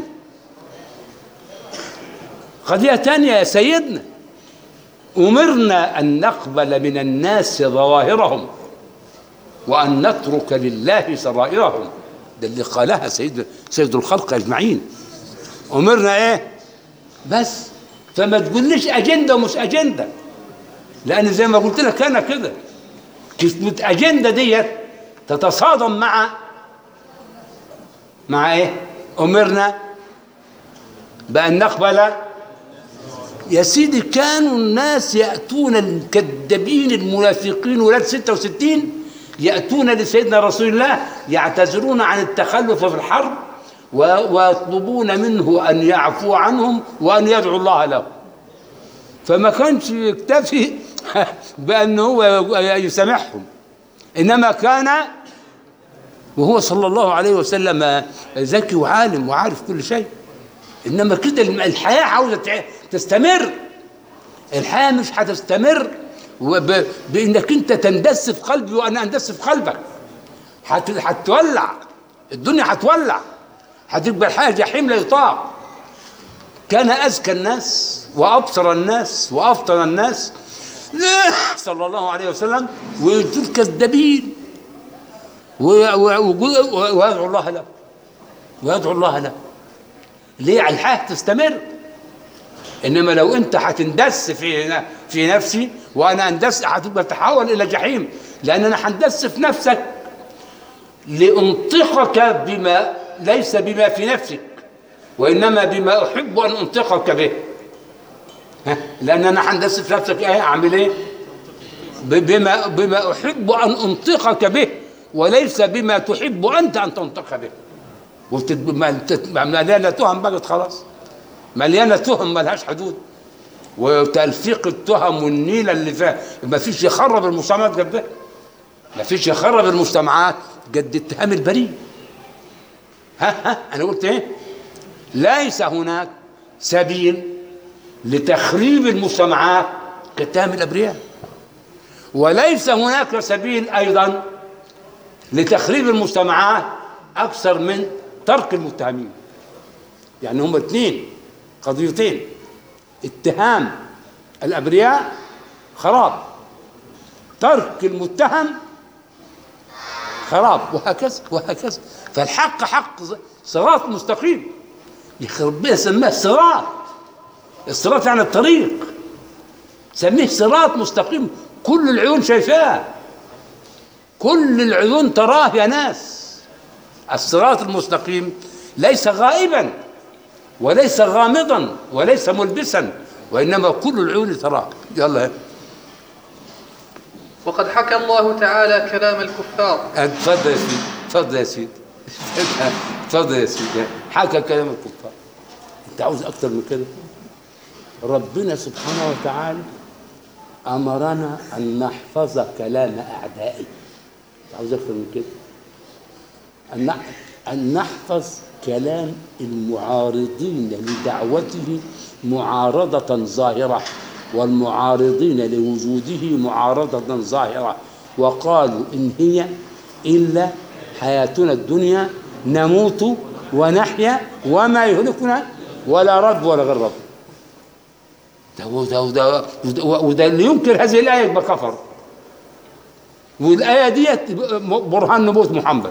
قضيه تانية يا سيدنا امرنا ان نقبل من الناس ظواهرهم وان نترك لله سرائرهم ده اللي قالها سيد سيد الخلق اجمعين امرنا ايه بس فما تقوليش اجنده ومش اجنده لان زي ما قلت لك انا كده كلمه اجنده ديت تتصادم مع مع ايه امرنا بان نقبل يا سيدي كانوا الناس ياتون الكذابين المنافقين ولاد 66 ياتون لسيدنا رسول الله يعتذرون عن التخلف في الحرب و- ويطلبون منه ان يعفو عنهم وان يدعو الله له فما كانش يكتفي بان هو يسامحهم انما كان وهو صلى الله عليه وسلم ذكي وعالم وعارف كل شيء انما كده الحياه عاوزه تع- تستمر الحياه مش هتستمر وب- بانك انت تندس في قلبي وانا اندس في قلبك هت- هتولع الدنيا هتولع هتبقى الحياه جحيم لا يطاق كان اذكى الناس وابصر الناس وافطن الناس صلى الله عليه وسلم ودول كذابين و- و- ويقول- ويدعو الله له ويدعو الله له ليه الحياه تستمر انما لو انت هتندس في في نفسي وانا اندس هتبقى تحول الى جحيم لان انا هندس في نفسك لانطقك بما ليس بما في نفسك وانما بما احب ان انطقك به ها؟ لان انا هندس في نفسك ايه اعمل ايه ب- بما بما احب ان انطقك به وليس بما تحب انت ان تنطق به وبتت- ما- بتت- مليانه تهم بقت خلاص مليانه تهم ملهاش حدود وتلفيق التهم والنيله اللي فيها ما فيش يخرب المجتمعات قد ده ما فيش يخرب المجتمعات قد اتهام البريء ها ها انا قلت ايه ليس هناك سبيل لتخريب المجتمعات كاتهام الابرياء وليس هناك سبيل ايضا لتخريب المجتمعات اكثر من ترك المتهمين يعني هم اثنين قضيتين اتهام الابرياء خراب ترك المتهم خراب وهكذا وهكذا فالحق حق صراط مستقيم يخرب ربنا سماه صراط الصراط يعني الطريق سميه صراط مستقيم كل العيون شايفاه كل العيون تراه يا ناس الصراط المستقيم ليس غائبا وليس غامضا وليس ملبسا وانما كل العيون تراه يلا وقد حكى الله تعالى كلام الكفار اتفضل يا سيدي اتفضل يا سيدي اتفضل يا سيدي حكى كلام الكفار انت عاوز اكتر من كده ربنا سبحانه وتعالى امرنا ان نحفظ كلام اعدائي انت عاوز اكتر من كده ان نح- ان نحفظ كلام المعارضين لدعوته معارضة ظاهرة والمعارضين لوجوده معارضة ظاهرة وقالوا إن هي إلا حياتنا الدنيا نموت ونحيا وما يهلكنا ولا رب ولا غير رب ده وده وده وده, وده اللي ينكر هذه الآية يبقى كفر والآية ديت برهان نبوة محمد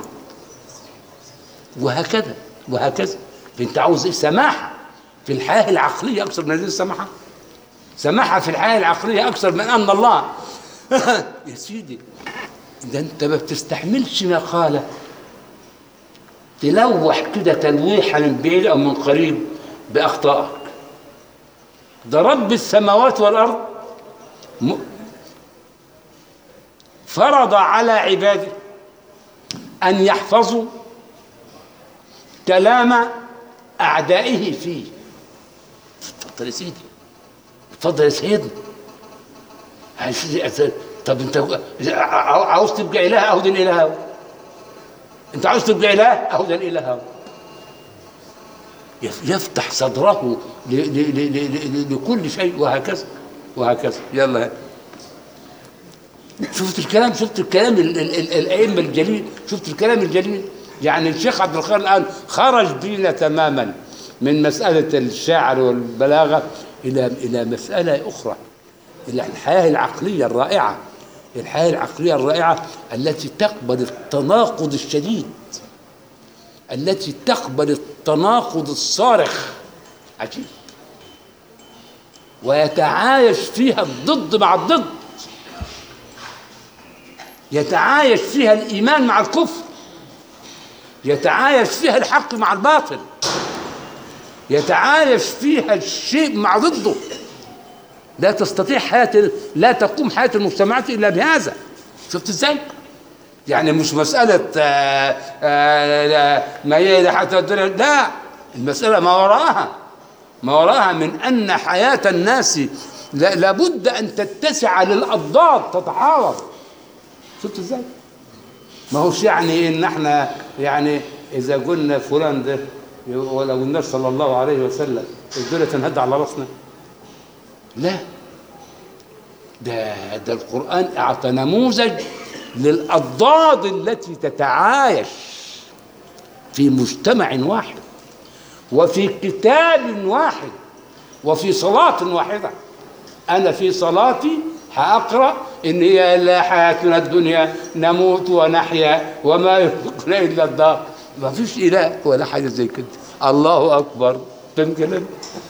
وهكذا وهكذا انت عاوز ايه سماحه في الحياه العقليه اكثر من هذه السماحه سماحه في الحياه العقليه اكثر من ان الله يا سيدي ده انت ما بتستحملش مقاله تلوح كده تلويحا من بعيد او من قريب باخطائك ده رب السماوات والارض م- فرض على عباده ان يحفظوا كلام اعدائه فيه اتفضل يا سيدي اتفضل يا سيدنا عايز- طب انت عاوز تبقى اله اهو ده الاله اهو انت عاوز تبقى اله اهو ده الاله اهو يف- يفتح صدره ل- ل- ل- ل- ل- لكل شيء وهكذا وهكذا يلا شفت الكلام شفت الكلام ال- ال- ال- الائمه الجليل شفت الكلام الجليل يعني الشيخ عبد القادر الان خرج بينا تماما من مساله الشعر والبلاغه الى الى مساله اخرى الى الحياه العقليه الرائعه الحياه العقليه الرائعه التي تقبل التناقض الشديد التي تقبل التناقض الصارخ عجيب ويتعايش فيها الضد مع الضد يتعايش فيها الإيمان مع الكفر يتعايش فيها الحق مع الباطل يتعايش فيها الشيء مع ضده لا تستطيع حياة لا تقوم حياة المجتمعات إلا بهذا شفت ازاي؟ يعني مش مسألة آه، آه، لا، ما هي حتى الدنيا لا المسألة ما وراءها ما وراءها من أن حياة الناس لا- لابد أن تتسع للأضداد تتحاور شفت ازاي؟ ما هوش يعني ان احنا يعني اذا قلنا فلان ده ولا قلنا صلى الله عليه وسلم الدنيا تنهد على راسنا لا ده ده القرآن أعطى نموذج للأضداد التي تتعايش في مجتمع واحد وفي كتاب واحد وفي صلاة واحدة أنا في صلاتي هأقرأ إن هي إلا حياتنا الدنيا نموت ونحيا وما يخلقنا إلا الدار ما فيش إله ولا حاجة زي كده الله أكبر فاهم كلام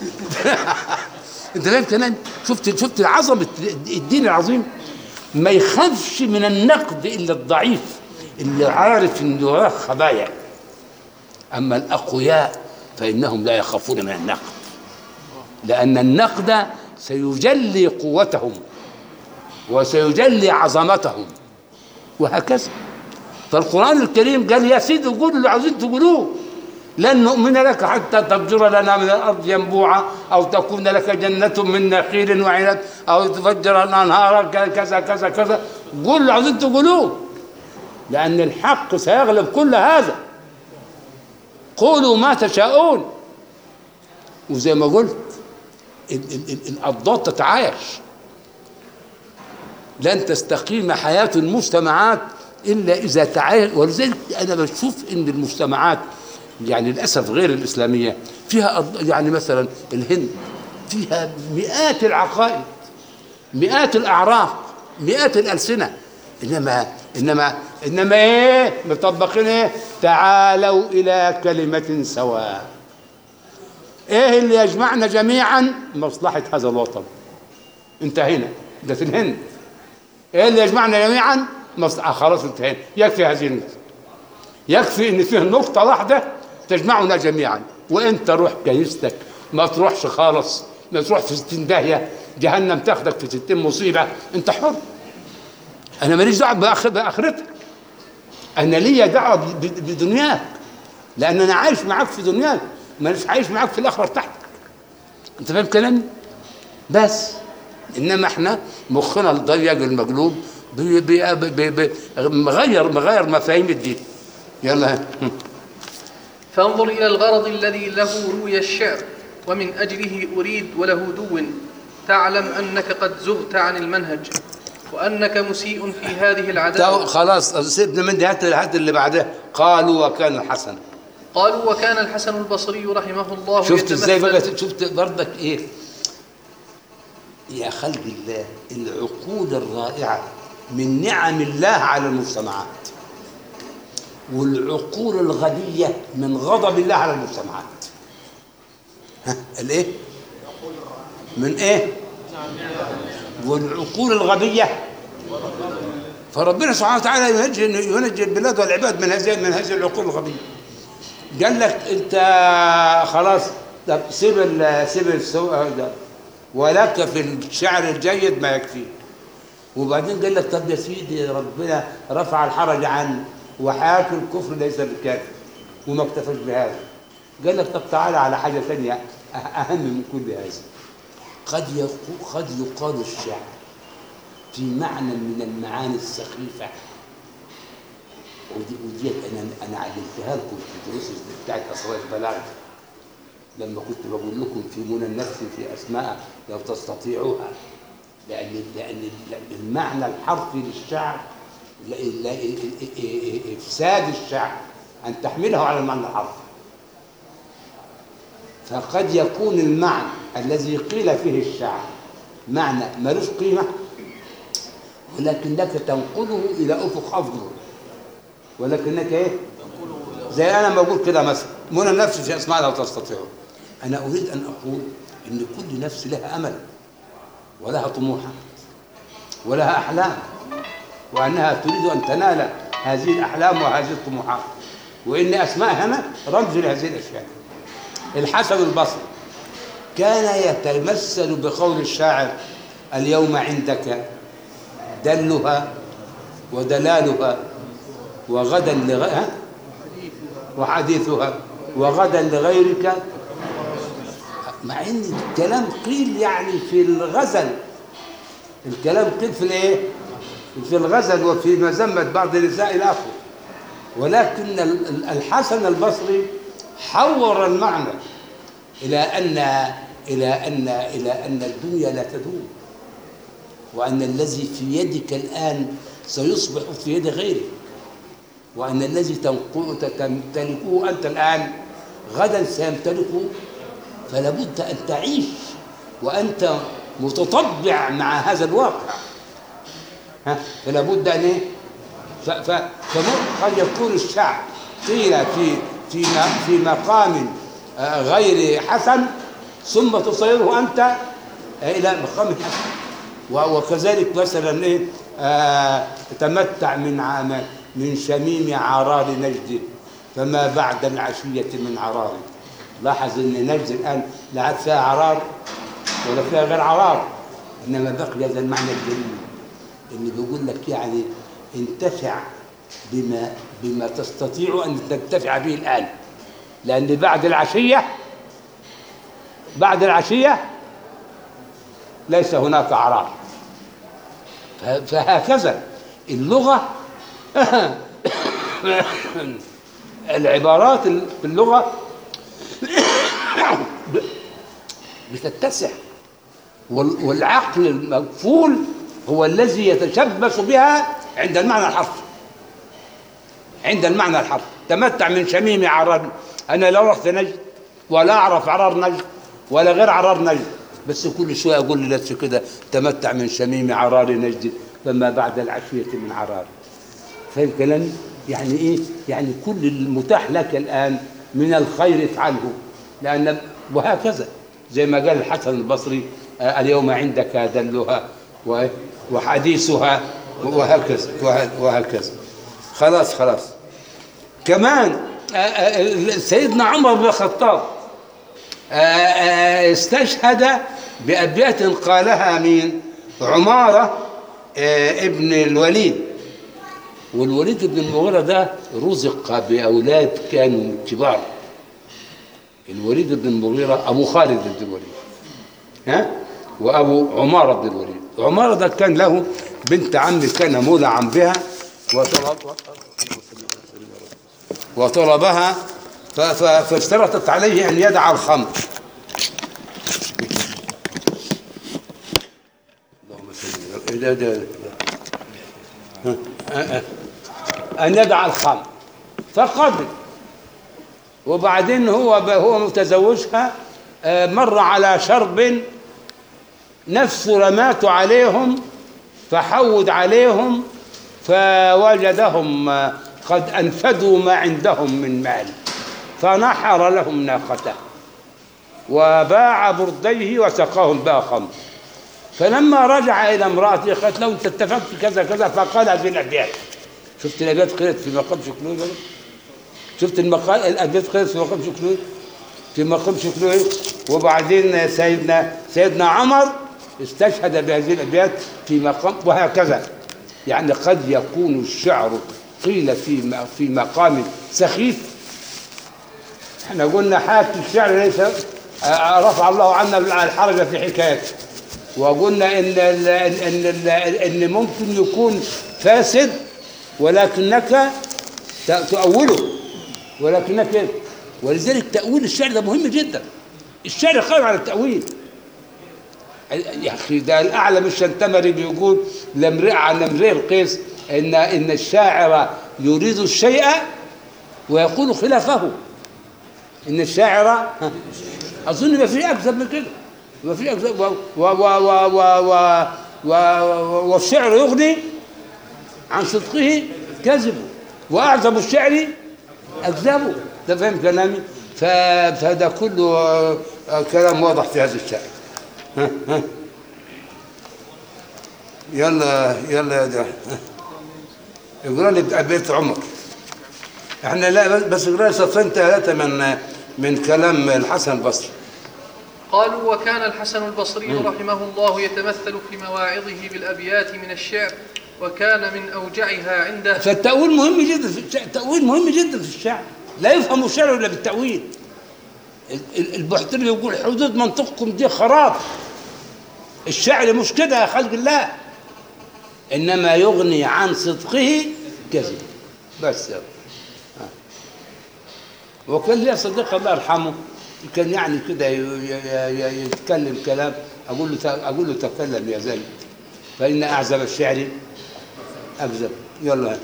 أنت فاهم كلام شفت شفت عظمة الدين العظيم ما يخافش من النقد إلا الضعيف اللي عارف إنه وراه خبايا أما الأقوياء فإنهم لا يخافون من النقد لأن النقد سيجلي قوتهم وسيجلي عظمتهم وهكذا فالقرآن الكريم قال يا سيدي قولوا اللي عاوزين تقولوه لن نؤمن لك حتى تفجر لنا من الأرض ينبوعا أو تكون لك جنة من نخيل وعنب أو تفجر الأنهار كذا كذا كذا قولوا اللي عاوزين تقولوه لأن الحق سيغلب كل هذا قولوا ما تشاءون وزي ما قلت ال- ال- ال- الأضداد تتعايش لن تستقيم حياة المجتمعات إلا إذا تعايش ولذلك أنا بشوف إن المجتمعات يعني للأسف غير الإسلامية فيها أض- يعني مثلا الهند فيها مئات العقائد مئات الأعراف مئات الألسنة إنما إنما إنما إيه مطبقين إيه تعالوا إلى كلمة سواء إيه اللي يجمعنا جميعا مصلحة هذا الوطن انتهينا ده في الهند ايه اللي يجمعنا جميعا مصلحة خلاص انتهينا يكفي هذه النقطة يكفي ان فيه نقطة واحدة تجمعنا جميعا وانت روح كنيستك ما تروحش خالص ما تروح في ستين داهية جهنم تاخدك في ستين مصيبة انت حر انا ماليش دعوة بآخر- باخرتك انا ليا دعوة ب- ب- بدنياك لان انا عايش معاك في دنياك ماليش عايش معاك في الاخرة بتاعتك انت فاهم كلامي بس انما احنا مخنا الضيق المقلوب بي بي بي بي مغير مغير مفاهيم الدين يلا فانظر إلى الغرض الذي له روي الشعر ومن أجله أريد وله دو تعلم أنك قد زغت عن المنهج وأنك مسيء في هذه تو العداوة خلاص سيبنا من دي هات هات اللي بعدها قالوا وكان الحسن قالوا وكان الحسن البصري رحمه الله شفت ازاي يتمثل- بقى شفت برضك ايه يا خلق الله العقول الرائعة من نعم الله على المجتمعات والعقول الغبية من غضب الله على المجتمعات ها الايه من ايه والعقول الغبية فربنا سبحانه وتعالى ينجي ينجي البلاد والعباد من هذه من هذه العقول الغبيه قال لك انت خلاص طب سيب ال- سيب السوء ده ولك في الشعر الجيد ما يكفي وبعدين قال لك طب يا سيدي ربنا رفع الحرج عنه وحياة الكفر ليس بالكافر وما اكتفاش بهذا قال لك طب تعالى على حاجة ثانية أه- أهم من كل هذا قد يقو قد يقال الشعر في معنى من المعاني السخيفة ودي وديت انا انا علمتها لكم في الدروس بتاعت اسرار البلاغه لما كنت بقول لكم في منى النفس في اسماء لو تستطيعوها لان لان المعنى الحرفي للشعر لا- لا- افساد الشعر ان تحمله على المعنى الحرفي فقد يكون المعنى الذي قيل فيه الشعر معنى ملوش قيمه ولكنك تنقله الى افق افضل ولكنك ايه زي انا ما بقول كده مثلا منى النفس في اسماء لو تستطيعون انا اريد ان اقول ان كل نفس لها امل ولها طموحات ولها احلام وانها تريد ان تنال هذه الاحلام وهذه الطموحات وان اسماء هنا رمز لهذه الاشياء الحسن البصري كان يتمثل بقول الشاعر اليوم عندك دلها ودلالها وغدا لغ... وحديثها وغدا لغيرك مع ان الكلام قيل يعني في الغزل الكلام قيل في الايه في الغزل وفي مذمة بعض النساء الى اخره ولكن ال- ال- الحسن البصري حور المعنى الى ان الى ان الى ان الدنيا لا تدوم وان الذي في يدك الان سيصبح في يد غيرك وأن الذي تنقو- تمتلكه أنت الآن غدا سيمتلكه فلا بد أن تعيش وأنت متطبع مع هذا الواقع ها فلا بد أن إيه؟ ف- ف- فمر قد يكون الشعب قيل في في م- في مقام آه، غير حسن ثم تصيره أنت آه، إلى مقام حسن و- وكذلك مثلا ايه آه تمتع من عام من شميم عرار نجد فما بعد العشية من عرار لاحظ ان نجد الان لا عاد فيها عرار ولا فيها غير عرار انما بقي هذا المعنى الجميل اللي بيقول لك يعني انتفع بما بما تستطيع ان تنتفع به الان لان بعد العشيه بعد العشيه ليس هناك عرار ف- فهكذا اللغة العبارات ال- في اللغة بتتسع وال- والعقل المقفول هو الذي يتشبث بها عند المعنى الحرفي عند المعنى الحرفي تمتع من شميم عرار انا لا رحت نجد ولا اعرف عرار نجد ولا غير عرار نجد بس كل شويه اقول لنفسي كده تمتع من شميم عرار نجد فما بعد العشيه من عرار فاهم كلامي؟ يعني ايه؟ يعني كل المتاح لك الان من الخير افعله لان وهكذا زي ما قال الحسن البصري آه، اليوم عندك دلها و- وحديثها وهكذا وه- وهكذا خلاص خلاص كمان آه، آه، سيدنا عمر بن الخطاب آه، آه، استشهد بأبيات قالها من عمارة آه، ابن الوليد والوليد بن المغيرة ده رزق بأولاد كانوا كبار الوليد بن المغيرة أبو خالد بن الوليد ها وأبو عمارة بن الوليد عمارة ده كان له بنت عم كان مولى عم بها وطلب وطلبها ف- ف- فاشترطت عليه أن يدع الخمر اللهم صل ده- ده- ها، ها، ها. أن يدع الخمر فقبل وبعدين هو هو متزوجها آه، مر على شرب نفس رماته عليهم فحود عليهم فوجدهم آه، قد أنفدوا ما عندهم من مال فنحر لهم ناقته وباع برديه وسقاهم بها خمر فلما رجع الى امراته قالت له انت اتفقت في كذا كذا فقال هذه الابيات شفت الابيات قيلت في مقام شكلوي بقى؟ شفت المقال الابيات قيلت في مقام شكلوي في مقام شكلوي وبعدين سيدنا سيدنا عمر استشهد بهذه الابيات في مقام وهكذا يعني قد يكون الشعر قيل في م- في مقام سخيف احنا قلنا حاكي الشعر ليس آه، رفع الله عنا الحرج في حكايته وقلنا ان ال- ان ال- ان ممكن يكون فاسد ولكنك ت- تؤوله ولكنك إيه؟ ولذلك تأويل الشعر ده مهم جدا الشعر قائم على التأويل يا اخي ده الاعلى من الشنتمري بيقول لامرئ عن امرئ القيس ان ان الشاعر يريد الشيء ويقول خلافه ان الشاعر ها، اظن ما في اكذب من كده ما في اكذب و و و و و و و والشعر يغني عن صدقه كذبه واعظم الشعر اكذبه ده فاهم كلامي ف- فده كله آه، آه، كلام واضح في هذا الشعر ها ها يلا يلا يا ده اقرا لي بتاع بيت عمر احنا لا بس- بس اقرا لي صفين ثلاثه من من كلام الحسن البصري قالوا وكان الحسن البصري رحمه الله يتمثل في مواعظه بالأبيات من الشعر وكان من أوجعها عنده فالتأويل مهم جدا في الشعر التأويل مهم جدا في الشعر لا يفهم الشعر الا بالتأويل ال- ال- البحتري يقول حدود منطقكم دي خراب الشعر مش كده يا خلق الله انما يغني عن صدقه كذب بس يلا ها. وكان لي صديق الله يرحمه كان يعني كده ي- ي- ي- يتكلم كلام اقول له ت- اقول له تكلم يا زلمه فان اعزب الشعر اكذب يلا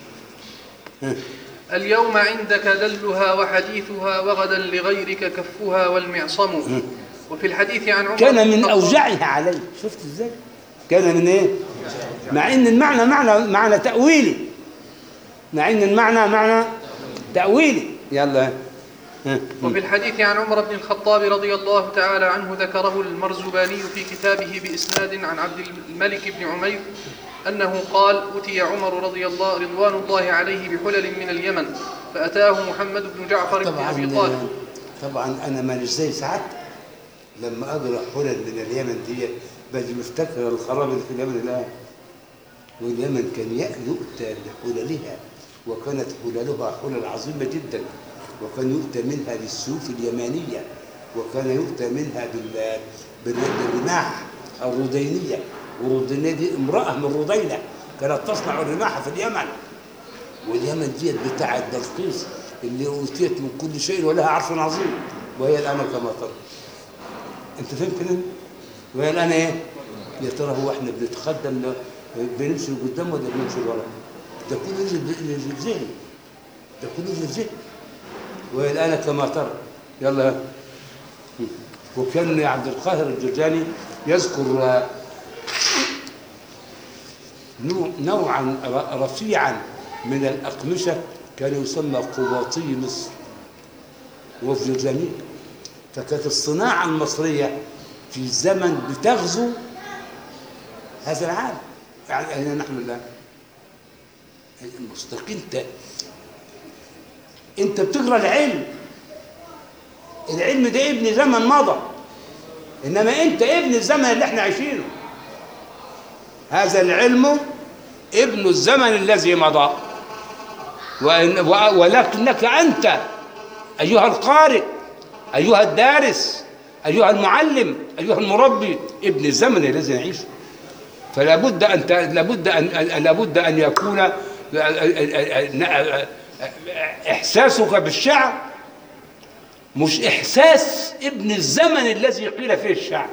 ها. اليوم عندك دلها وحديثها وغدا لغيرك كفها والمعصم وفي الحديث عن عمر كان بن من الخطاب- اوجعها عليه شفت ازاي كان من ايه مع ان المعنى معنى معنى تاويلي مع ان المعنى معنى تاويلي يلا ها. وفي الحديث عن عمر بن الخطاب رضي الله تعالى عنه ذكره المرزباني في كتابه بإسناد عن عبد الملك بن عمير أنه قال أتي عمر رضي الله رضوان الله عليه بحلل من اليمن فأتاه محمد بن جعفر بن أبي طبعا طالب طبعا انا مانيش زي سعادتك لما اقرا حلل من اليمن دي باجي مفتكر الخراب اللي في اليمن الان واليمن كان يأ- يؤتى بحللها وكانت حللها حلل عظيمه جدا وكان يؤتى منها بالسيوف اليمانيه وكان يؤتى منها بال- بال- بالرماح الردينيه والردينيه دي امراه من رضينه كانت تصنع الرماح في اليمن واليمن ديت بتاعت بلقيس اللي اوتيت من كل شيء ولها عرش عظيم وهي الان كما ترى انت فهمت كده؟ وهي الان ايه؟ يا ترى هو احنا بنتقدم ل- بنمشي لقدام ولا بنمشي لورا؟ ده كله يجي ب- في الذهن ده كله يجي في الذهن وهي الان كما ترى يلا وكان عبد القاهر الجرجاني يذكر آه، نوع- نوعا ر- رفيعا من الأقمشة كان يسمى قواطي مصر وفي جرجاني فكانت الصناعة المصرية في الزمن بتغزو هذا العالم يعني أين نحن الآن المصدق انت انت بتقرا العلم العلم ده ابن زمن مضى انما انت ابن الزمن اللي احنا عايشينه هذا العلم ابن الزمن الذي مضى وإن و- ولكنك أنت أيها القارئ أيها الدارس أيها المعلم أيها المربي ابن الزمن الذي نعيش فلا بد أن ت- لابد أن أن- لابد أن يكون إحساسك بالشعر مش إحساس ابن الزمن الذي قيل فيه الشعر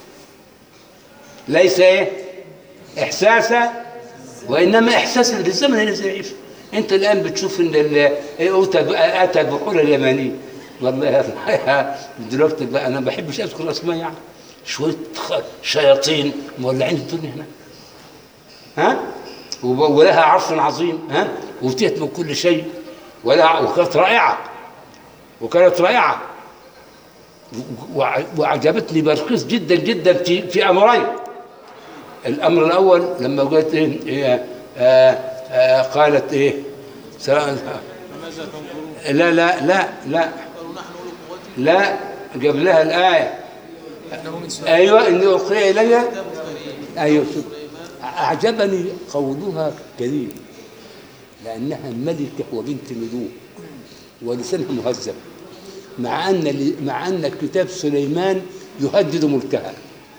ليس إيه؟ إحساسا وإنما إحساسا بالزمن الذي يعيش أنت الآن بتشوف إن ال- أوتى أتى بحور اليمانية والله يا دلوقتي بقى أنا ما بحبش أذكر أسماء يعني شوية خ- شياطين مولعين الدنيا هنا ها وب- ولها عرش عظيم ها وأوتيت من كل شيء ولها وكانت رائعة وكانت رائعة وع- وعجبتني بلقيس جدا جدا في في امرين الامر الاول لما قلت ايه, إيه آه آه قالت ايه سواء لا لا لا لا لا قبلها الايه انه من سؤال ايوه اني القي الي ايوه شوف اعجبني قولها كريم لانها ملكه وبنت ملوك ولسانها مهذب مع ان مع ان كتاب سليمان يهدد ملكها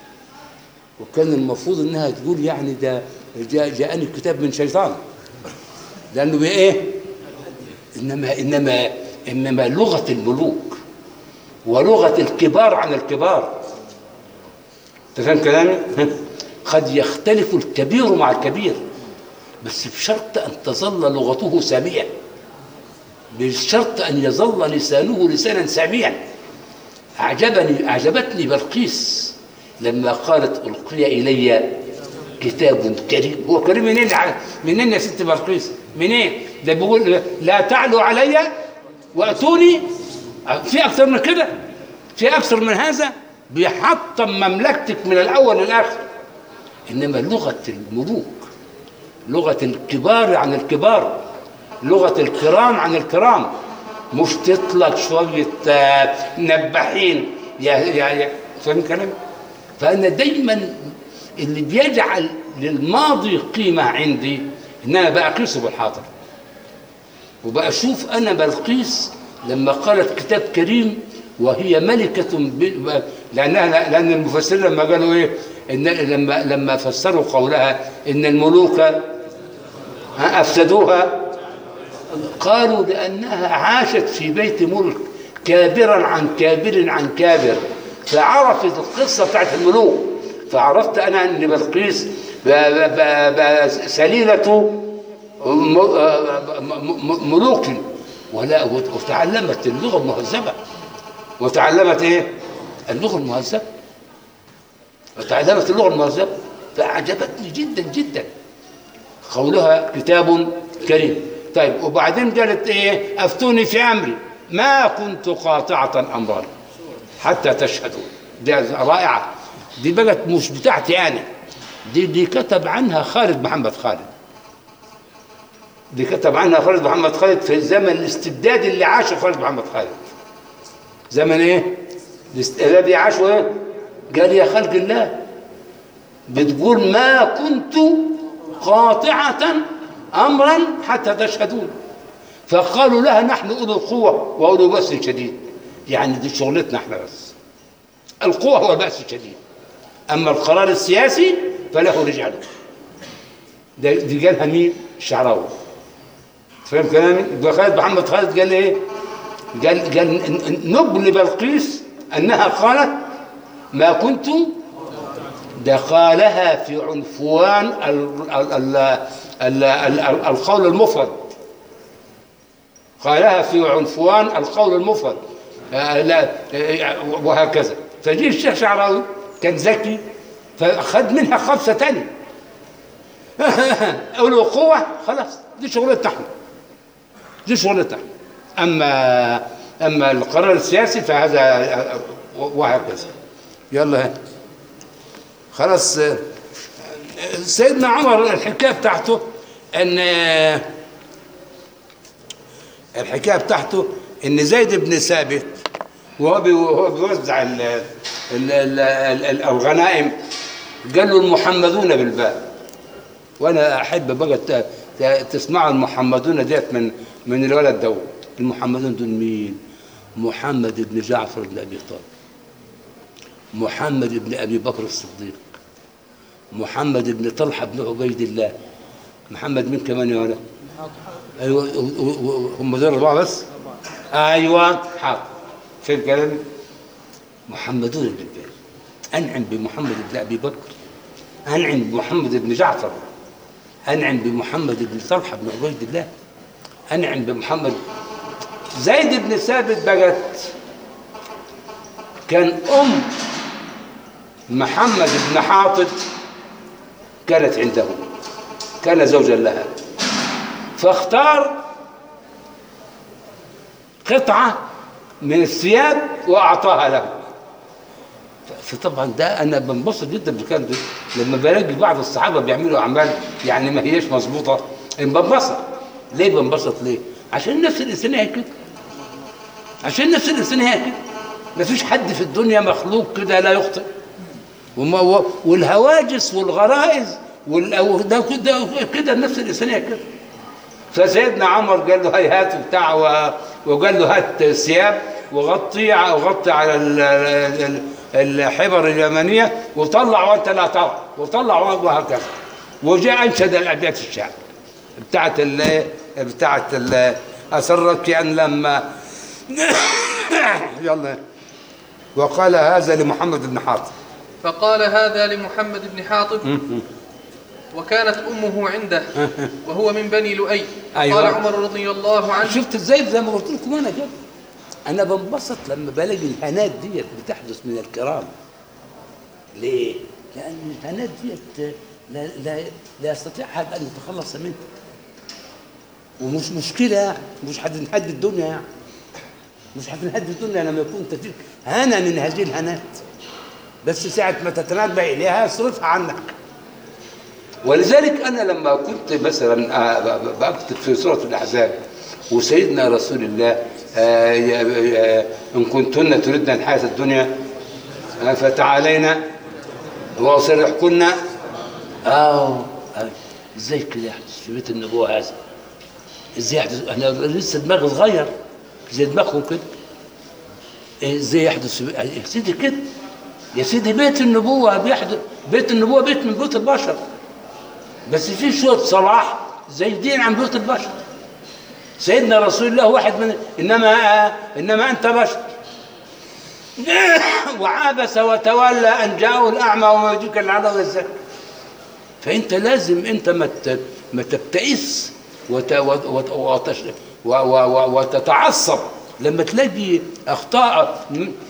وكان المفروض انها تقول يعني ده جاء جاءني الكتاب من شيطان لانه بايه انما انما انما لغه الملوك ولغه الكبار عن الكبار تفهم كلامي قد يختلف الكبير مع الكبير بس بشرط ان تظل لغته ساميه بشرط ان يظل لسانه لسانا ساميا اعجبني اعجبتني بلقيس لما قالت القي الي كتاب كريم هو كريم منين منين يا ست بلقيس منين ده بيقول لا تعلوا علي واتوني في اكثر من كده في اكثر من هذا بيحطم مملكتك من الاول للاخر انما لغه الملوك لغه الكبار عن الكبار لغه الكرام عن الكرام مش تطلق شويه آه، نباحين يا يا يا فاهم كلام فانا دايما اللي بيجعل للماضي قيمه عندي ان انا بقيسه بالحاضر وبشوف انا بلقيس لما قالت كتاب كريم وهي ملكة ب... لأنها لأن المفسرين لما قالوا إيه إن لما لما فسروا قولها إن الملوك ها، أفسدوها قالوا لأنها عاشت في بيت ملك كابرا عن كابر عن كابر فعرفت القصة بتاعت الملوك فعرفت أنا أن بلقيس ب- ب- ب- ب- سليلة م- م- م- ملوك ولا وتعلمت اللغة المهذبة وتعلمت ايه؟ اللغة المهذبة وتعلمت اللغة المهذبة فأعجبتني جدا جدا قولها كتاب كريم طيب وبعدين قالت ايه افتوني في امري ما كنت قاطعة امرا حتى تشهدوا دي رائعة دي بقت مش بتاعتي انا دي دي كتب عنها خالد محمد خالد دي كتب عنها خالد محمد خالد في زمن الاستبداد اللي عاشه خالد محمد خالد زمن ايه الاست- الذي عاشه ايه قال يا خلق الله بتقول ما كنت قاطعة أمرا حتى تشهدون فقالوا لها نحن أولو القوة وأولو بأس شديد يعني دي شغلتنا احنا بس القوة هو البأس الشديد أما القرار السياسي فله رجاله ده- دي قالها مين؟ الشعراوي فاهم كلامي؟ يبقى خالد محمد خالد قال ايه؟ قال قال ن- ن- نبل بلقيس انها قالت ما كنت ده قالها في عنفوان ال ال ال ال ال ال القول المفرد قالها في عنفوان القول المفرد آه، لا آه، وهكذا فجي الشيخ شعراوي كان ذكي فأخذ منها خبصة تانية أولو قوة خلاص دي شغلتنا احنا دي شغلتنا اما اما القرار السياسي فهذا وهكذا يلا ها. خلاص آه، سيدنا عمر الحكايه بتاعته ان آه، الحكايه بتاعته ان زيد بن ثابت وهو بي- وهو بيوزع ال ال ال ال الغنائم قال له المحمدون بالباء وانا احب بقى ت- ت- تسمعوا المحمدون ديت من من الولد داود المحمدون دول مين محمد بن جعفر بن ابي طالب محمد بن ابي بكر الصديق محمد بن طلحه بن عبيد الله محمد مين كمان يا ولد ايوه و- و- و- هم دول اربعه بس ايوه حاضر فين كلامي محمدون بالباء انعم بمحمد بن ابي بكر انعم بمحمد بن جعفر انعم بمحمد بن طلحه بن عبيد الله انعم بمحمد زيد بن ثابت بقت كان ام محمد بن حاطب كانت عنده كان زوجا لها فاختار قطعه من الثياب واعطاها له ف- فطبعا ده انا بنبسط جدا بالكلام ده لما بلاقي بعض الصحابه بيعملوا اعمال يعني ما هيش مظبوطه بنبسط ليه بنبسط ليه؟ عشان النفس الانسانيه كده عشان النفس الانسانيه كده مفيش حد في الدنيا مخلوق كده لا يخطئ وما و- والهواجس والغرائز وال- أو ده كده كده النفس الانسانيه كده فسيدنا عمر قال له هيهات وبتاع و- وقال له هات ثياب وغطي وغطي على ال- ال- ال- الحبر اليمنيه وطلع وانت لا ترى وطلع وهكذا وجاء انشد الابيات الشعر بتاعت ال بتاعت ال اسرك ان لما يلا وقال هذا لمحمد بن حاتم فقال هذا لمحمد بن حاطب وكانت أمه عنده وهو من بني لؤي أيوة. قال عمر رضي الله عنه شفت ازاي زي ما قلت لكم انا كده انا بنبسط لما بلاقي الهنات ديت بتحدث من الكرام ليه؟ لان الهنات ديت لا لا لا يستطيع احد ان يتخلص منها ومش مشكله يعني مش هتنهد الدنيا يعني مش هتنهد الدنيا لما يكون تفيك هنا من هذه الهنات بس ساعه ما تتنبه اليها اصرفها عنك ولذلك انا لما كنت مثلا آه، ب- ب- بكتب في سوره الاحزاب وسيدنا رسول الله آه، يا- يا- ان كنتن تردن الحياه الدنيا آه، فتعالينا واصرحكن اه آه، ازاي كده يحدث في بيت النبوه هذا ازاي يحدث انا لسه دماغي صغير زي دماغهم كده إيه ازاي يحدث في بيت يا سيدي كده يا سيدي بيت النبوه بيحدث بيت النبوه بيت من بيوت البشر بس في شويه صلاح زي دين عن بيوت البشر سيدنا رسول الله واحد من انما انما انت بشر وعابس وتولى ان جاءه الاعمى وما يدرك العدو الزكي فانت لازم انت ما ت- ما تبتئس وت- وت- وت- وتش- و- و- و- وتتعصب لما تلاقي اخطاء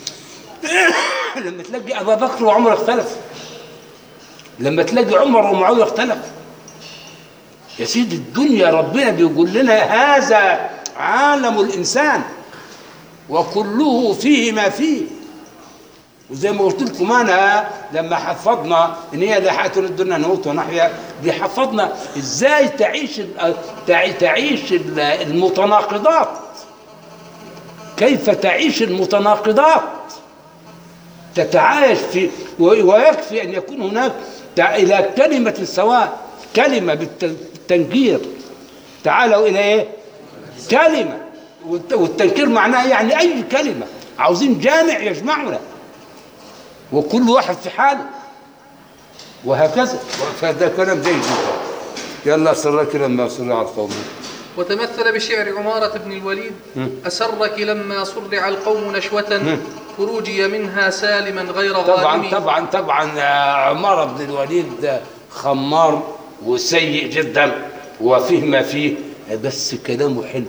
لما تلاقي ابا بكر وعمر اختلف لما تلاقي عمر ومعاويه اختلف يا سيدي الدنيا ربنا بيقول لنا هذا عالم الانسان وكله فيه ما فيه وزي ما قلت لكم انا لما حفظنا ان هي لا حياه الدنيا نموت ونحيا بيحفظنا ازاي تعيش ال- تع- تعيش ال- المتناقضات كيف تعيش المتناقضات تتعايش في و- ويكفي ان يكون هناك تع- الى كلمه سواء كلمه بالت- بالتنكير تعالوا الى ايه؟ كلمه والت- والتنكير معناه يعني اي كلمه عاوزين جامع يجمعنا وكل واحد في حاله وهكذا فده كلام جيد جدا يلا سرك لما سرع القوم وتمثل بشعر عمارة بن الوليد أسرك لما صرع القوم نشوة خروجي منها سالما غير طبعا غالم طبعا طبعا آه، عمار بن الوليد ده خمار وسيء جدا وفيه ما فيه بس كلامه حلو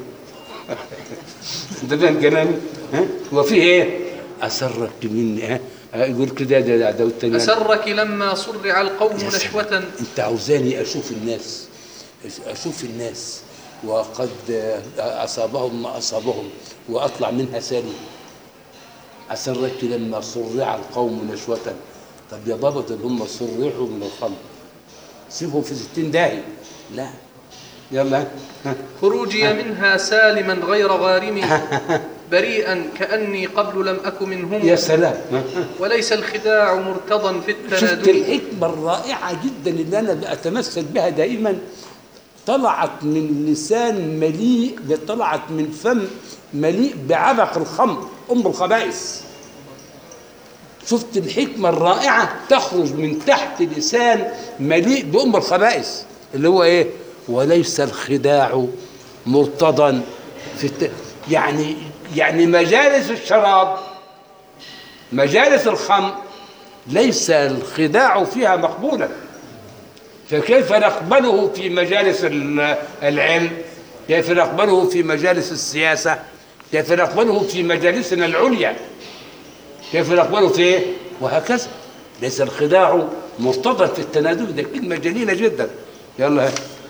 ده فاهم كلامي ها وفيه ايه اسرك مني ها آه، يقول كده ده ده ده والتاني أسرك لما صرع القوم يا سلام. نشوة انت عاوزاني اشوف الناس اشوف الناس وقد اصابهم ما اصابهم واطلع منها سالم اسرك لما صرع القوم نشوة طب يا بابا دول هم صرعوا من الخمر سيبهم في ستين داهية لا يلا ها. خروجي منها سالما غير غارم بريئا كأني قبل لم أك منهم يا سلام ها. وليس الخداع مرتضا في شفت التنادل الحكمة الرائعة جدا اللي أنا أتمسك بها دائما طلعت من لسان مليء طلعت من فم مليء بعبق الخمر أم الخبائث شفت الحكمة الرائعة تخرج من تحت لسان مليء بأم الخبائث اللي هو إيه وليس الخداع مرتضا في الت... يعني يعني مجالس الشراب مجالس الخمر ليس الخداع فيها مقبولا فكيف نقبله في مجالس ال- العلم كيف نقبله في مجالس السياسة كيف نقبله في مجالسنا العليا كيف نقبله في إيه؟ وهكذا ليس الخداع مرتضى في التنادل ده كلمة جليلة جدا يلا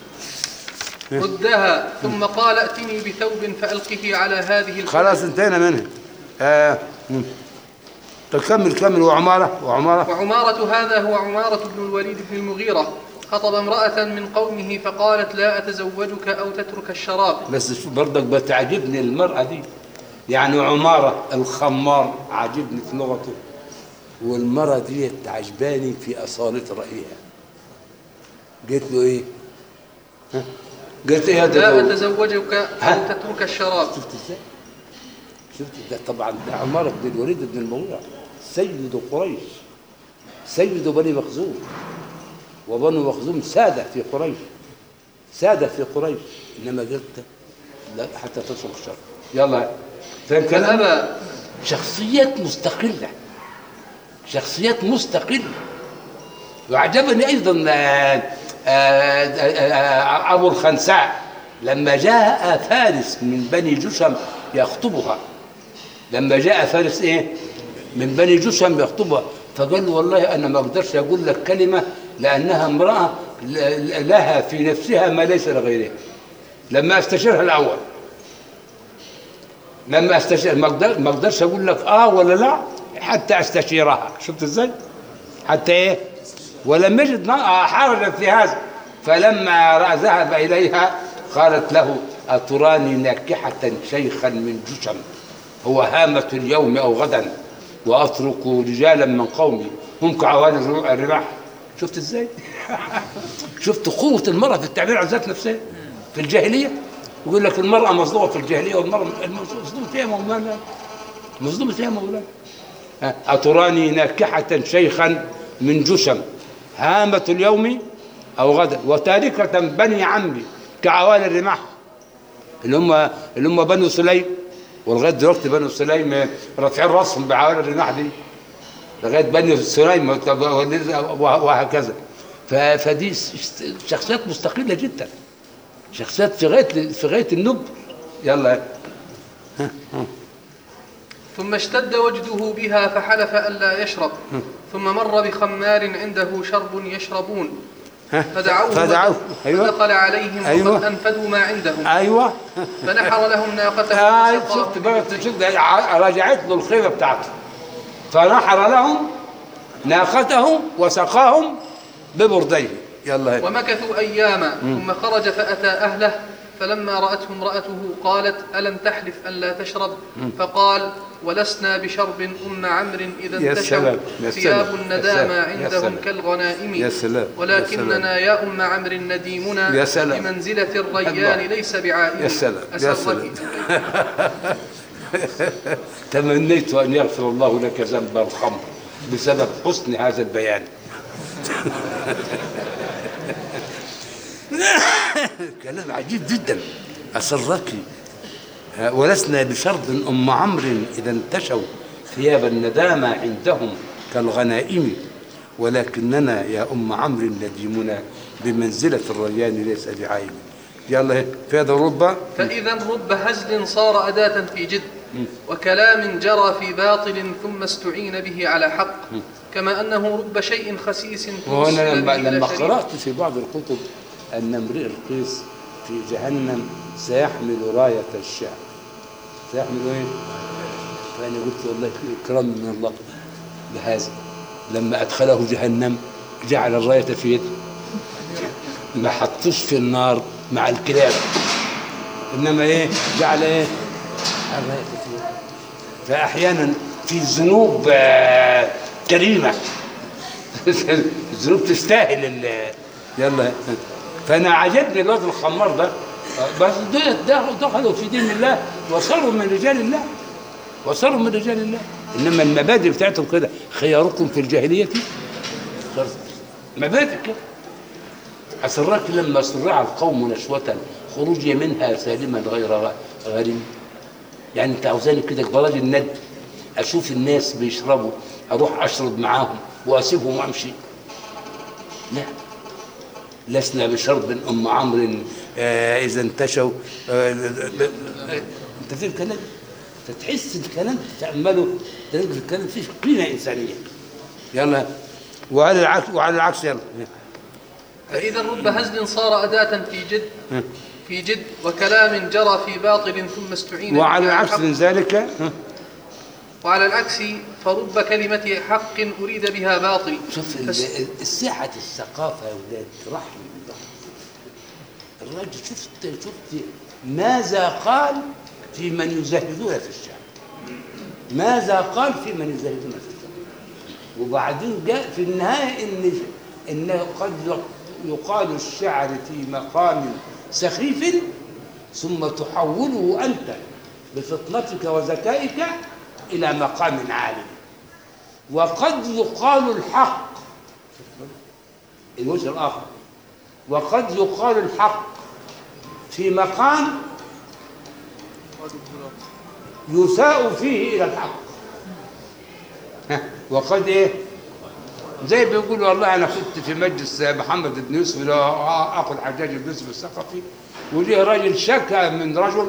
ردها ثم قال ائتني بثوب فألقه على هذه الخ- خلاص انتهينا منها آه. مم. طب كمل كمل وعمارة وعمارة وعمارة هذا هو عمارة بن الوليد بن المغيرة خطب امرأة من قومه فقالت لا أتزوجك أو تترك الشراب بس شوف برضك بتعجبني المرأة دي يعني عمارة الخمار عاجبني في لغته والمرأة دي عجباني في أصالة رأيها قلت له إيه؟ ها؟ قلت إيه هذا لا لو- أتزوجك أو ها؟ تترك الشراب شفت ازاي؟ شفت ده طبعا ده عمارة بن الوليد بن المغيرة سيد قريش سيد بني مخزوم وبنو مخزوم سادة في قريش سادة في قريش إنما قلت لا حتى تترك الشر يلا فاهم كلام؟ فأبى شخصيات مستقلة شخصيات مستقلة وأعجبني أيضا آه، آه، آه، أبو الخنساء لما جاء فارس من بني جشم يخطبها لما جاء فارس إيه من بني جشم يخطبها فقال له والله أنا ما أقدرش أقول لك كلمة لأنها امرأة ل- لها في نفسها ما ليس لغيرها لما استشيرها الأول لما استشير ما أقدر- ما اقدرش اقول لك اه ولا لا حتى استشيرها شفت ازاي حتى ايه ولم يجد نا- حرجا في هذا فلما رأى ذهب اليها قالت له اتراني ناكحه شيخا من جشم هو هامة اليوم او غدا واترك رجالا من قومي هم كعوان الرو- الرماح شفت ازاي شفت قوة المرأة في التعبير عن ذات نفسها في الجاهلية يقول لك المرأة مظلومة في الجاهلية والمرأة مظلومة فيها مولانا مظلومة فيها مولانا ها، أتراني ناكحة شيخا من جشم هامة اليوم أو غدا وتاركة بني عمي كعوالي الرماح اللي هم اللي هم بنو سليم ولغايه دلوقتي بنو سليم رافعين راسهم بعوالي الرماح دي لغايه بني سليم وهكذا ف- فدي شخصيات مستقله جدا شخصيات في غايه في غايه النبل يلا ثم اشتد وجده بها فحلف ألا يشرب ثم مر بخمار عنده شرب يشربون فدعوه فدعوه ايوه فدخل عليهم أيوة. وقد أنفذوا ما عندهم ايوه فنحر لهم ناقته آه وسقاهم شفت بقى شفت ع- رجعت له الخيمه بتاعته فنحر لهم ناقته وسقاهم ببرديه يلا هي. ومكثوا أياما ثم خرج فأتى أهله فلما رأته امرأته قالت ألم تحلف ألا تشرب فقال ولسنا بشرب أم عمرو إذا يا انتشوا سلام، يا ثياب سلام، يا الندامى سلام، يا عندهم سلام. كالغنائم يا سلام، يا ولكننا سلام. يا أم عمرو نديمنا يا سلام. بمنزلة الريان الله. ليس بعائم يا سلام، يا أسرك. سلام. تمنيت ان يغفر الله لك ذنب الخمر بسبب حسن هذا البيان كلام عجيب جدا أسرك ولسنا بشرط أم عمرو إذا انتشوا ثياب الندامة عندهم كالغنائم ولكننا يا أم عمرو نديمنا بمنزلة الريان ليس بعين يلا في هذا الربع فإذا رب هزل صار أداة في جد وكلام جرى في باطل ثم استعين به على حق كما أنه رب شيء خسيس وهنا توسل لما, به إلى لما شريف. قرأت في بعض الكتب أن امرئ القيس في جهنم سيحمل راية الشعب سيحمل ايه؟ فأنا قلت والله إكرام من الله بهذا لما أدخله جهنم جعل الراية في يده ما حطوش في النار مع الكلاب إنما إيه جعل إيه الراية في يده فأحيانا في ذنوب آه، كريمة الذنوب تستاهل ال- يلا فانا عجبني الواد الخمار ده بس ده ده- دخلوا في دين الله وصاروا من رجال الله وصاروا من رجال الله انما المبادئ بتاعتهم كده خياركم في الجاهليه مبادئ كده أسرك لما سرع القوم نشوة خروجي منها سالما غير غ- غريب يعني انت عاوزاني كده براجل الند اشوف الناس بيشربوا اروح اشرب معاهم واسيبهم وامشي لا لسنا بشرب ام عمرو آه اذا انتشوا آه انت فاهم الكلام فتحس الكلام تتامله تلاقي الكلام فيه قيمه انسانيه يلا وعلى العكس وعلى العكس يلا فإذا رب هزل صار أداة في جد في جد وكلام جرى في باطل ثم استعين به وعلى على العكس الحق. من ذلك ها، وعلى العكس فرب كلمة حق أريد بها باطل شوف ال- بس- ال- السعة الثقافة يا ولاد رحم الله الراجل شفت شفت ماذا قال في من يزهدون في الشعر ماذا قال في من يزهدون في الشعر وبعدين جاء في النهاية إن إن قد يقال الشعر في مقام سخيف ثم تحوله أنت بفطنتك وذكائك إلى مقام عالي وقد يقال الحق الوجه الآخر وقد يقال الحق في مقام يساء فيه إلى الحق ها، وقد إيه زي بيقول والله أنا كنت في مجلس محمد بن يوسف اللي هو أخو الحجاج بن يوسف الثقفي وجه راجل شكى من رجل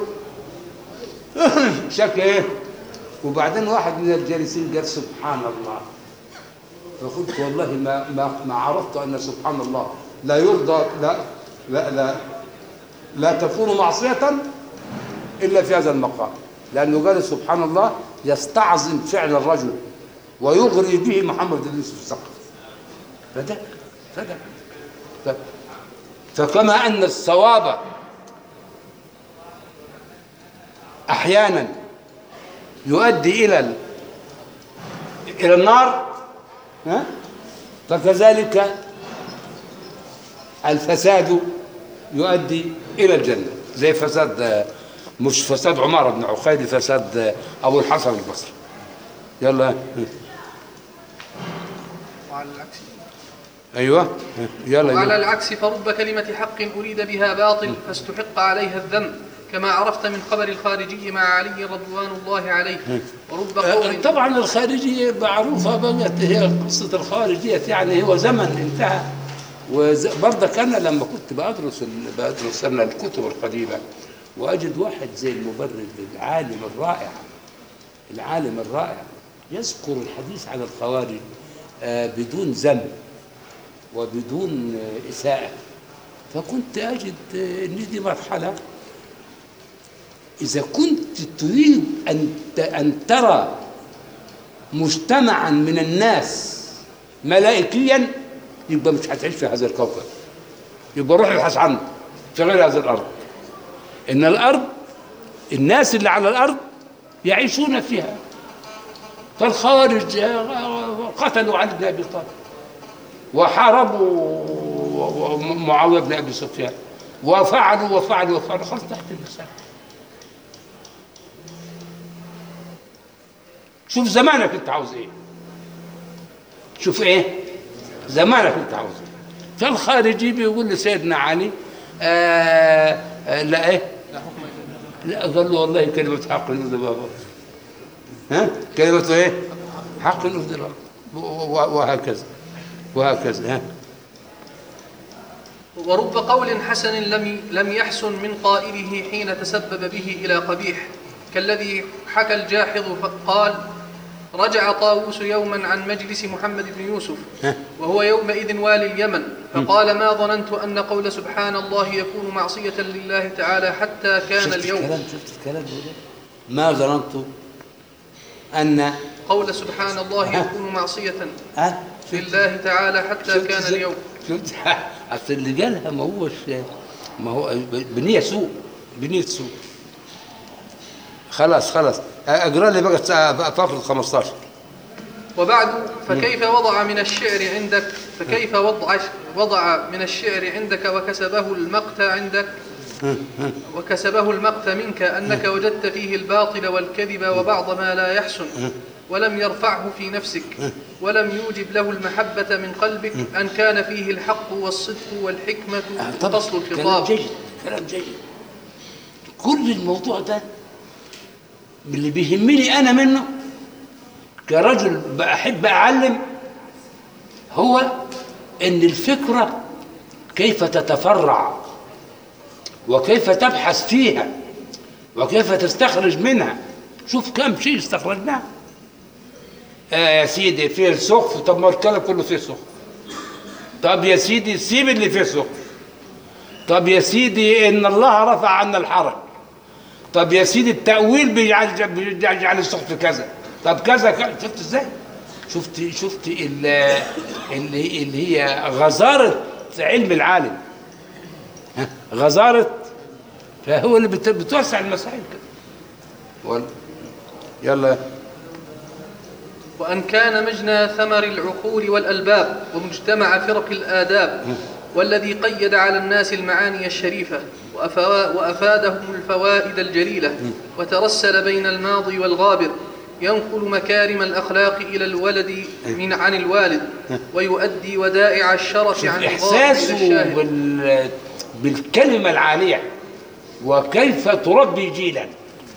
شكى إيه وبعدين واحد من الجالسين قال سبحان الله فقلت والله ما ما ما عرفت ان سبحان الله لا يرضى لا لا لا لا تكون معصية إلا في هذا المقام لأنه قال سبحان الله يستعظم فعل الرجل ويغري به محمد بن يوسف الثقفي فده فده ف- فكما أن الصواب أحيانا يؤدي إلى ال- إلى النار ها؟ فكذلك الفساد يؤدي إلى الجنة زي فساد مش فساد عمارة بن عقيل فساد أبو الحسن البصري يلا وعلى العكس أيوة يلا وعلى يلا. العكس فرب كلمة حق أريد بها باطل فاستحق عليها الذم كما عرفت من خبر الخارجي مع علي رضوان الله عليه ورب قول طبعا الخارجية معروفة بقت هي قصة الخارجية يعني هو زمن انتهى وبرضك أنا لما كنت بدرس ال- بدرس أنا الكتب القديمة وأجد واحد زي المبرد العالم الرائع العالم الرائع يذكر الحديث عن الخوارج آه، بدون ذم وبدون آه، إساءة فكنت أجد آه، إن دي مرحلة إذا كنت تريد أن ت- أن ترى مجتمعا من الناس ملائكيا يبقى مش هتعيش في هذا الكوكب يبقى روح ابحث عنه في غير هذه الأرض إن الأرض الناس اللي على الأرض يعيشون فيها فالخوارج آه، قتلوا علي بن أبي طالب وحاربوا معاوية بن أبي سفيان وفعلوا وفعلوا وفعلوا خلاص تحت المسألة شوف زمانك انت عاوز ايه شوف ايه زمانك انت عاوز ايه فالخارجي بيقول لسيدنا علي آه آه لا ايه لا قال له والله كلمة حق نرضي بابا ها كلمة ايه حق نرضي بابا وهكذا وهكذا ها ورب قول حسن لم لم يحسن من قائله حين تسبب به إلى قبيح كالذي حكى الجاحظ فقال رجع طاووس يوما عن مجلس محمد بن يوسف وهو يومئذ والي اليمن فقال ما ظننت أن قول سبحان الله يكون معصية لله تعالى حتى كان شفت اليوم الكلام شفت الكلام ده ما ظننت ان قول سبحان الله يكون معصية ها لله تعالى حتى شفت كان ازاي؟ اليوم شفت اصل اللي قالها ما هوش ما هو بنيه سوء بنيه سوء خلاص خلاص اقرا لي بقى فقره 15 وبعد فكيف وضع من الشعر عندك فكيف وضع وضع من الشعر عندك وكسبه المقت عندك وكسبه المقت منك أنك وجدت فيه الباطل والكذب وبعض ما لا يحسن ولم يرفعه في نفسك ولم يوجب له المحبة من قلبك أن كان فيه الحق والصدق والحكمة طبعا فصل كلام الخطاب جيد كلام جيد كل الموضوع ده اللي بيهمني انا منه كرجل بحب اعلم هو ان الفكره كيف تتفرع وكيف تبحث فيها وكيف تستخرج منها شوف كم شيء استخرجناه آه يا سيدي فيه السقف طب ما الكلام كله فيه سقف طب يا سيدي سيب اللي فيه سقف طب يا سيدي ان الله رفع عنا الحرج طب يا سيدي التأويل بيجعل بيجعل السقف كذا طب كذا كذا شفت ازاي شفت شفت ال- اللي اللي هي غزاره علم العالم ها؟ غزاره فهو اللي بت- بتوسع المسائل كده ولا- يلا وأن كان مجنى ثمر العقول والألباب ومجتمع فرق الآداب والذي قيد على الناس المعاني الشريفة وأفا- وأفادهم الفوائد الجليلة وترسل بين الماضي والغابر ينقل مكارم الأخلاق إلى الولد من عن الوالد ويؤدي ودائع الشرف عن الغائب إلى احساسه الشاهد بال بالكلمه العاليه وكيف تربي جيلا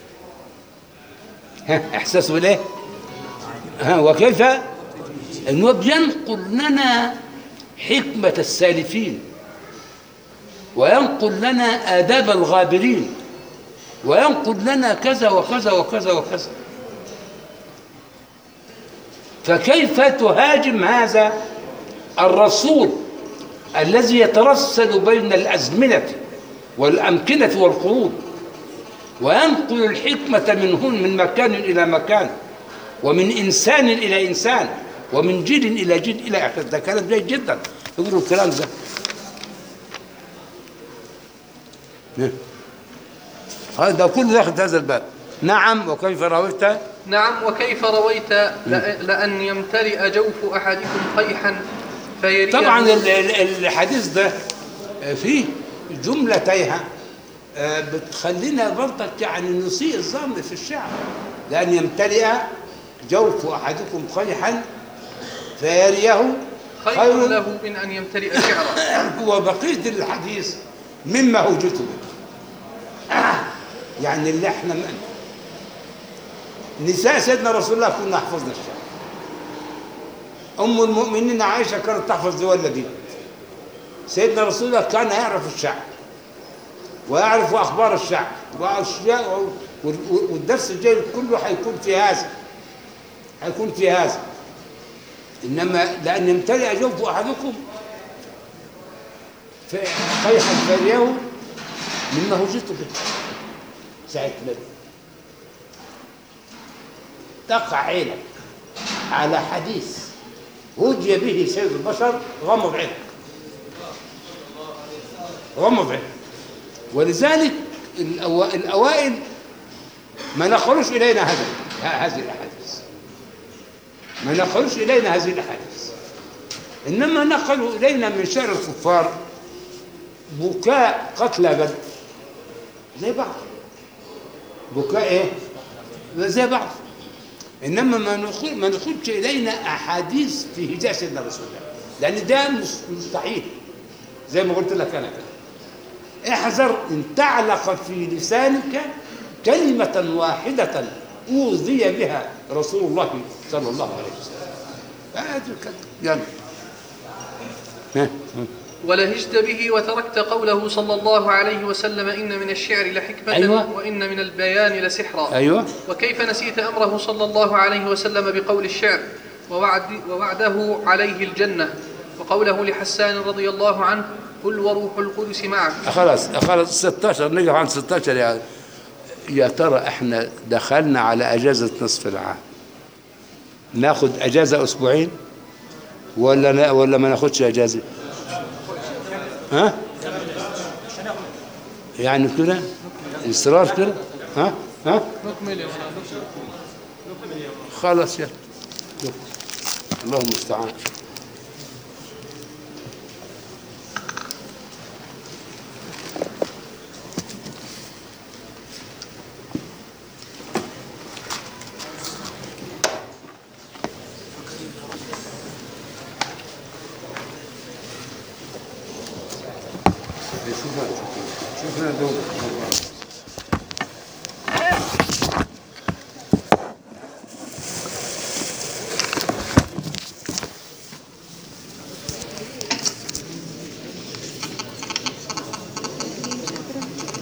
ها احساسه بالايه ها وكيف انه بينقل لنا حكمه السالفين وينقل لنا آداب الغابرين وينقل لنا كذا وكذا وكذا وكذا فكيف تهاجم هذا الرسول الذي يترسل بين الأزمنة والأمكنة والقرون وينقل الحكمة من هون من مكان إلى مكان ومن إنسان إلى إنسان ومن جيل إلى جيل إلى آخره ده كلام جيد جدا يقولوا الكلام ده هذا كله داخل هذا الباب نعم وكيف رويت نعم وكيف رويت لأ- لأن يمتلئ جوف أحدكم قيحا فيريه طبعا ال- ال- الحديث ده فيه جملة تايهة آه، بتخلينا برضك يعني نسيء الظن في الشعر لأن يمتلئ جوف أحدكم قيحا فيريه خير له من أن يمتلئ شعرا وبقية الحديث مما وجدت به يعني اللي احنا م- نساء سيدنا رسول الله كنا حفظنا الشعر ام المؤمنين عائشه كانت تحفظ دي ولا دي سيدنا رسول الله كان يعرف الشعر ويعرف اخبار الشعر واشياء وال- والدرس الجاي كله حيكون في هذا حيكون في هذا انما لان يمتلئ جوف احدكم قيحا فريه مما وجدت به ساعة ما تقع عينك على حديث هدي به سيد البشر غمض عينك غمض عينك ولذلك الأوا- الأوائل ما نقلوش إلينا هذا ه- هذه الأحاديث ما نقلوش إلينا هذه الأحاديث إنما نقلوا إلينا من شعر الكفار بكاء قتل بدر زي بعض بكاء ايه زي بعض انما ما نخل ما نخدش الينا احاديث في هجاء سيدنا رسول الله لان ده مس- مستحيل زي ما قلت لك انا كده احذر ان تعلق في لسانك كلمة واحدة أوذي بها رسول الله صلى الله عليه وسلم هذا كده يلا ها ها. ولهجت به وتركت قوله صلى الله عليه وسلم إن من الشعر لحكمة أيوة. وإن من البيان لسحرا ايوه وكيف نسيت أمره صلى الله عليه وسلم بقول الشعر ووعد ووعده عليه الجنة وقوله لحسان رضي الله عنه قل وروح القدس معك خلاص خلاص 16 نقف عن 16 يا يا ترى احنا دخلنا على اجازه نصف العام ناخد اجازه اسبوعين ولا نا ولا ما ناخدش اجازه ها يعني كده اصرار كده ها ها نكمل يا مولانا خلاص يلا يلا. اللهم المستعان شوفنا شوفنا دول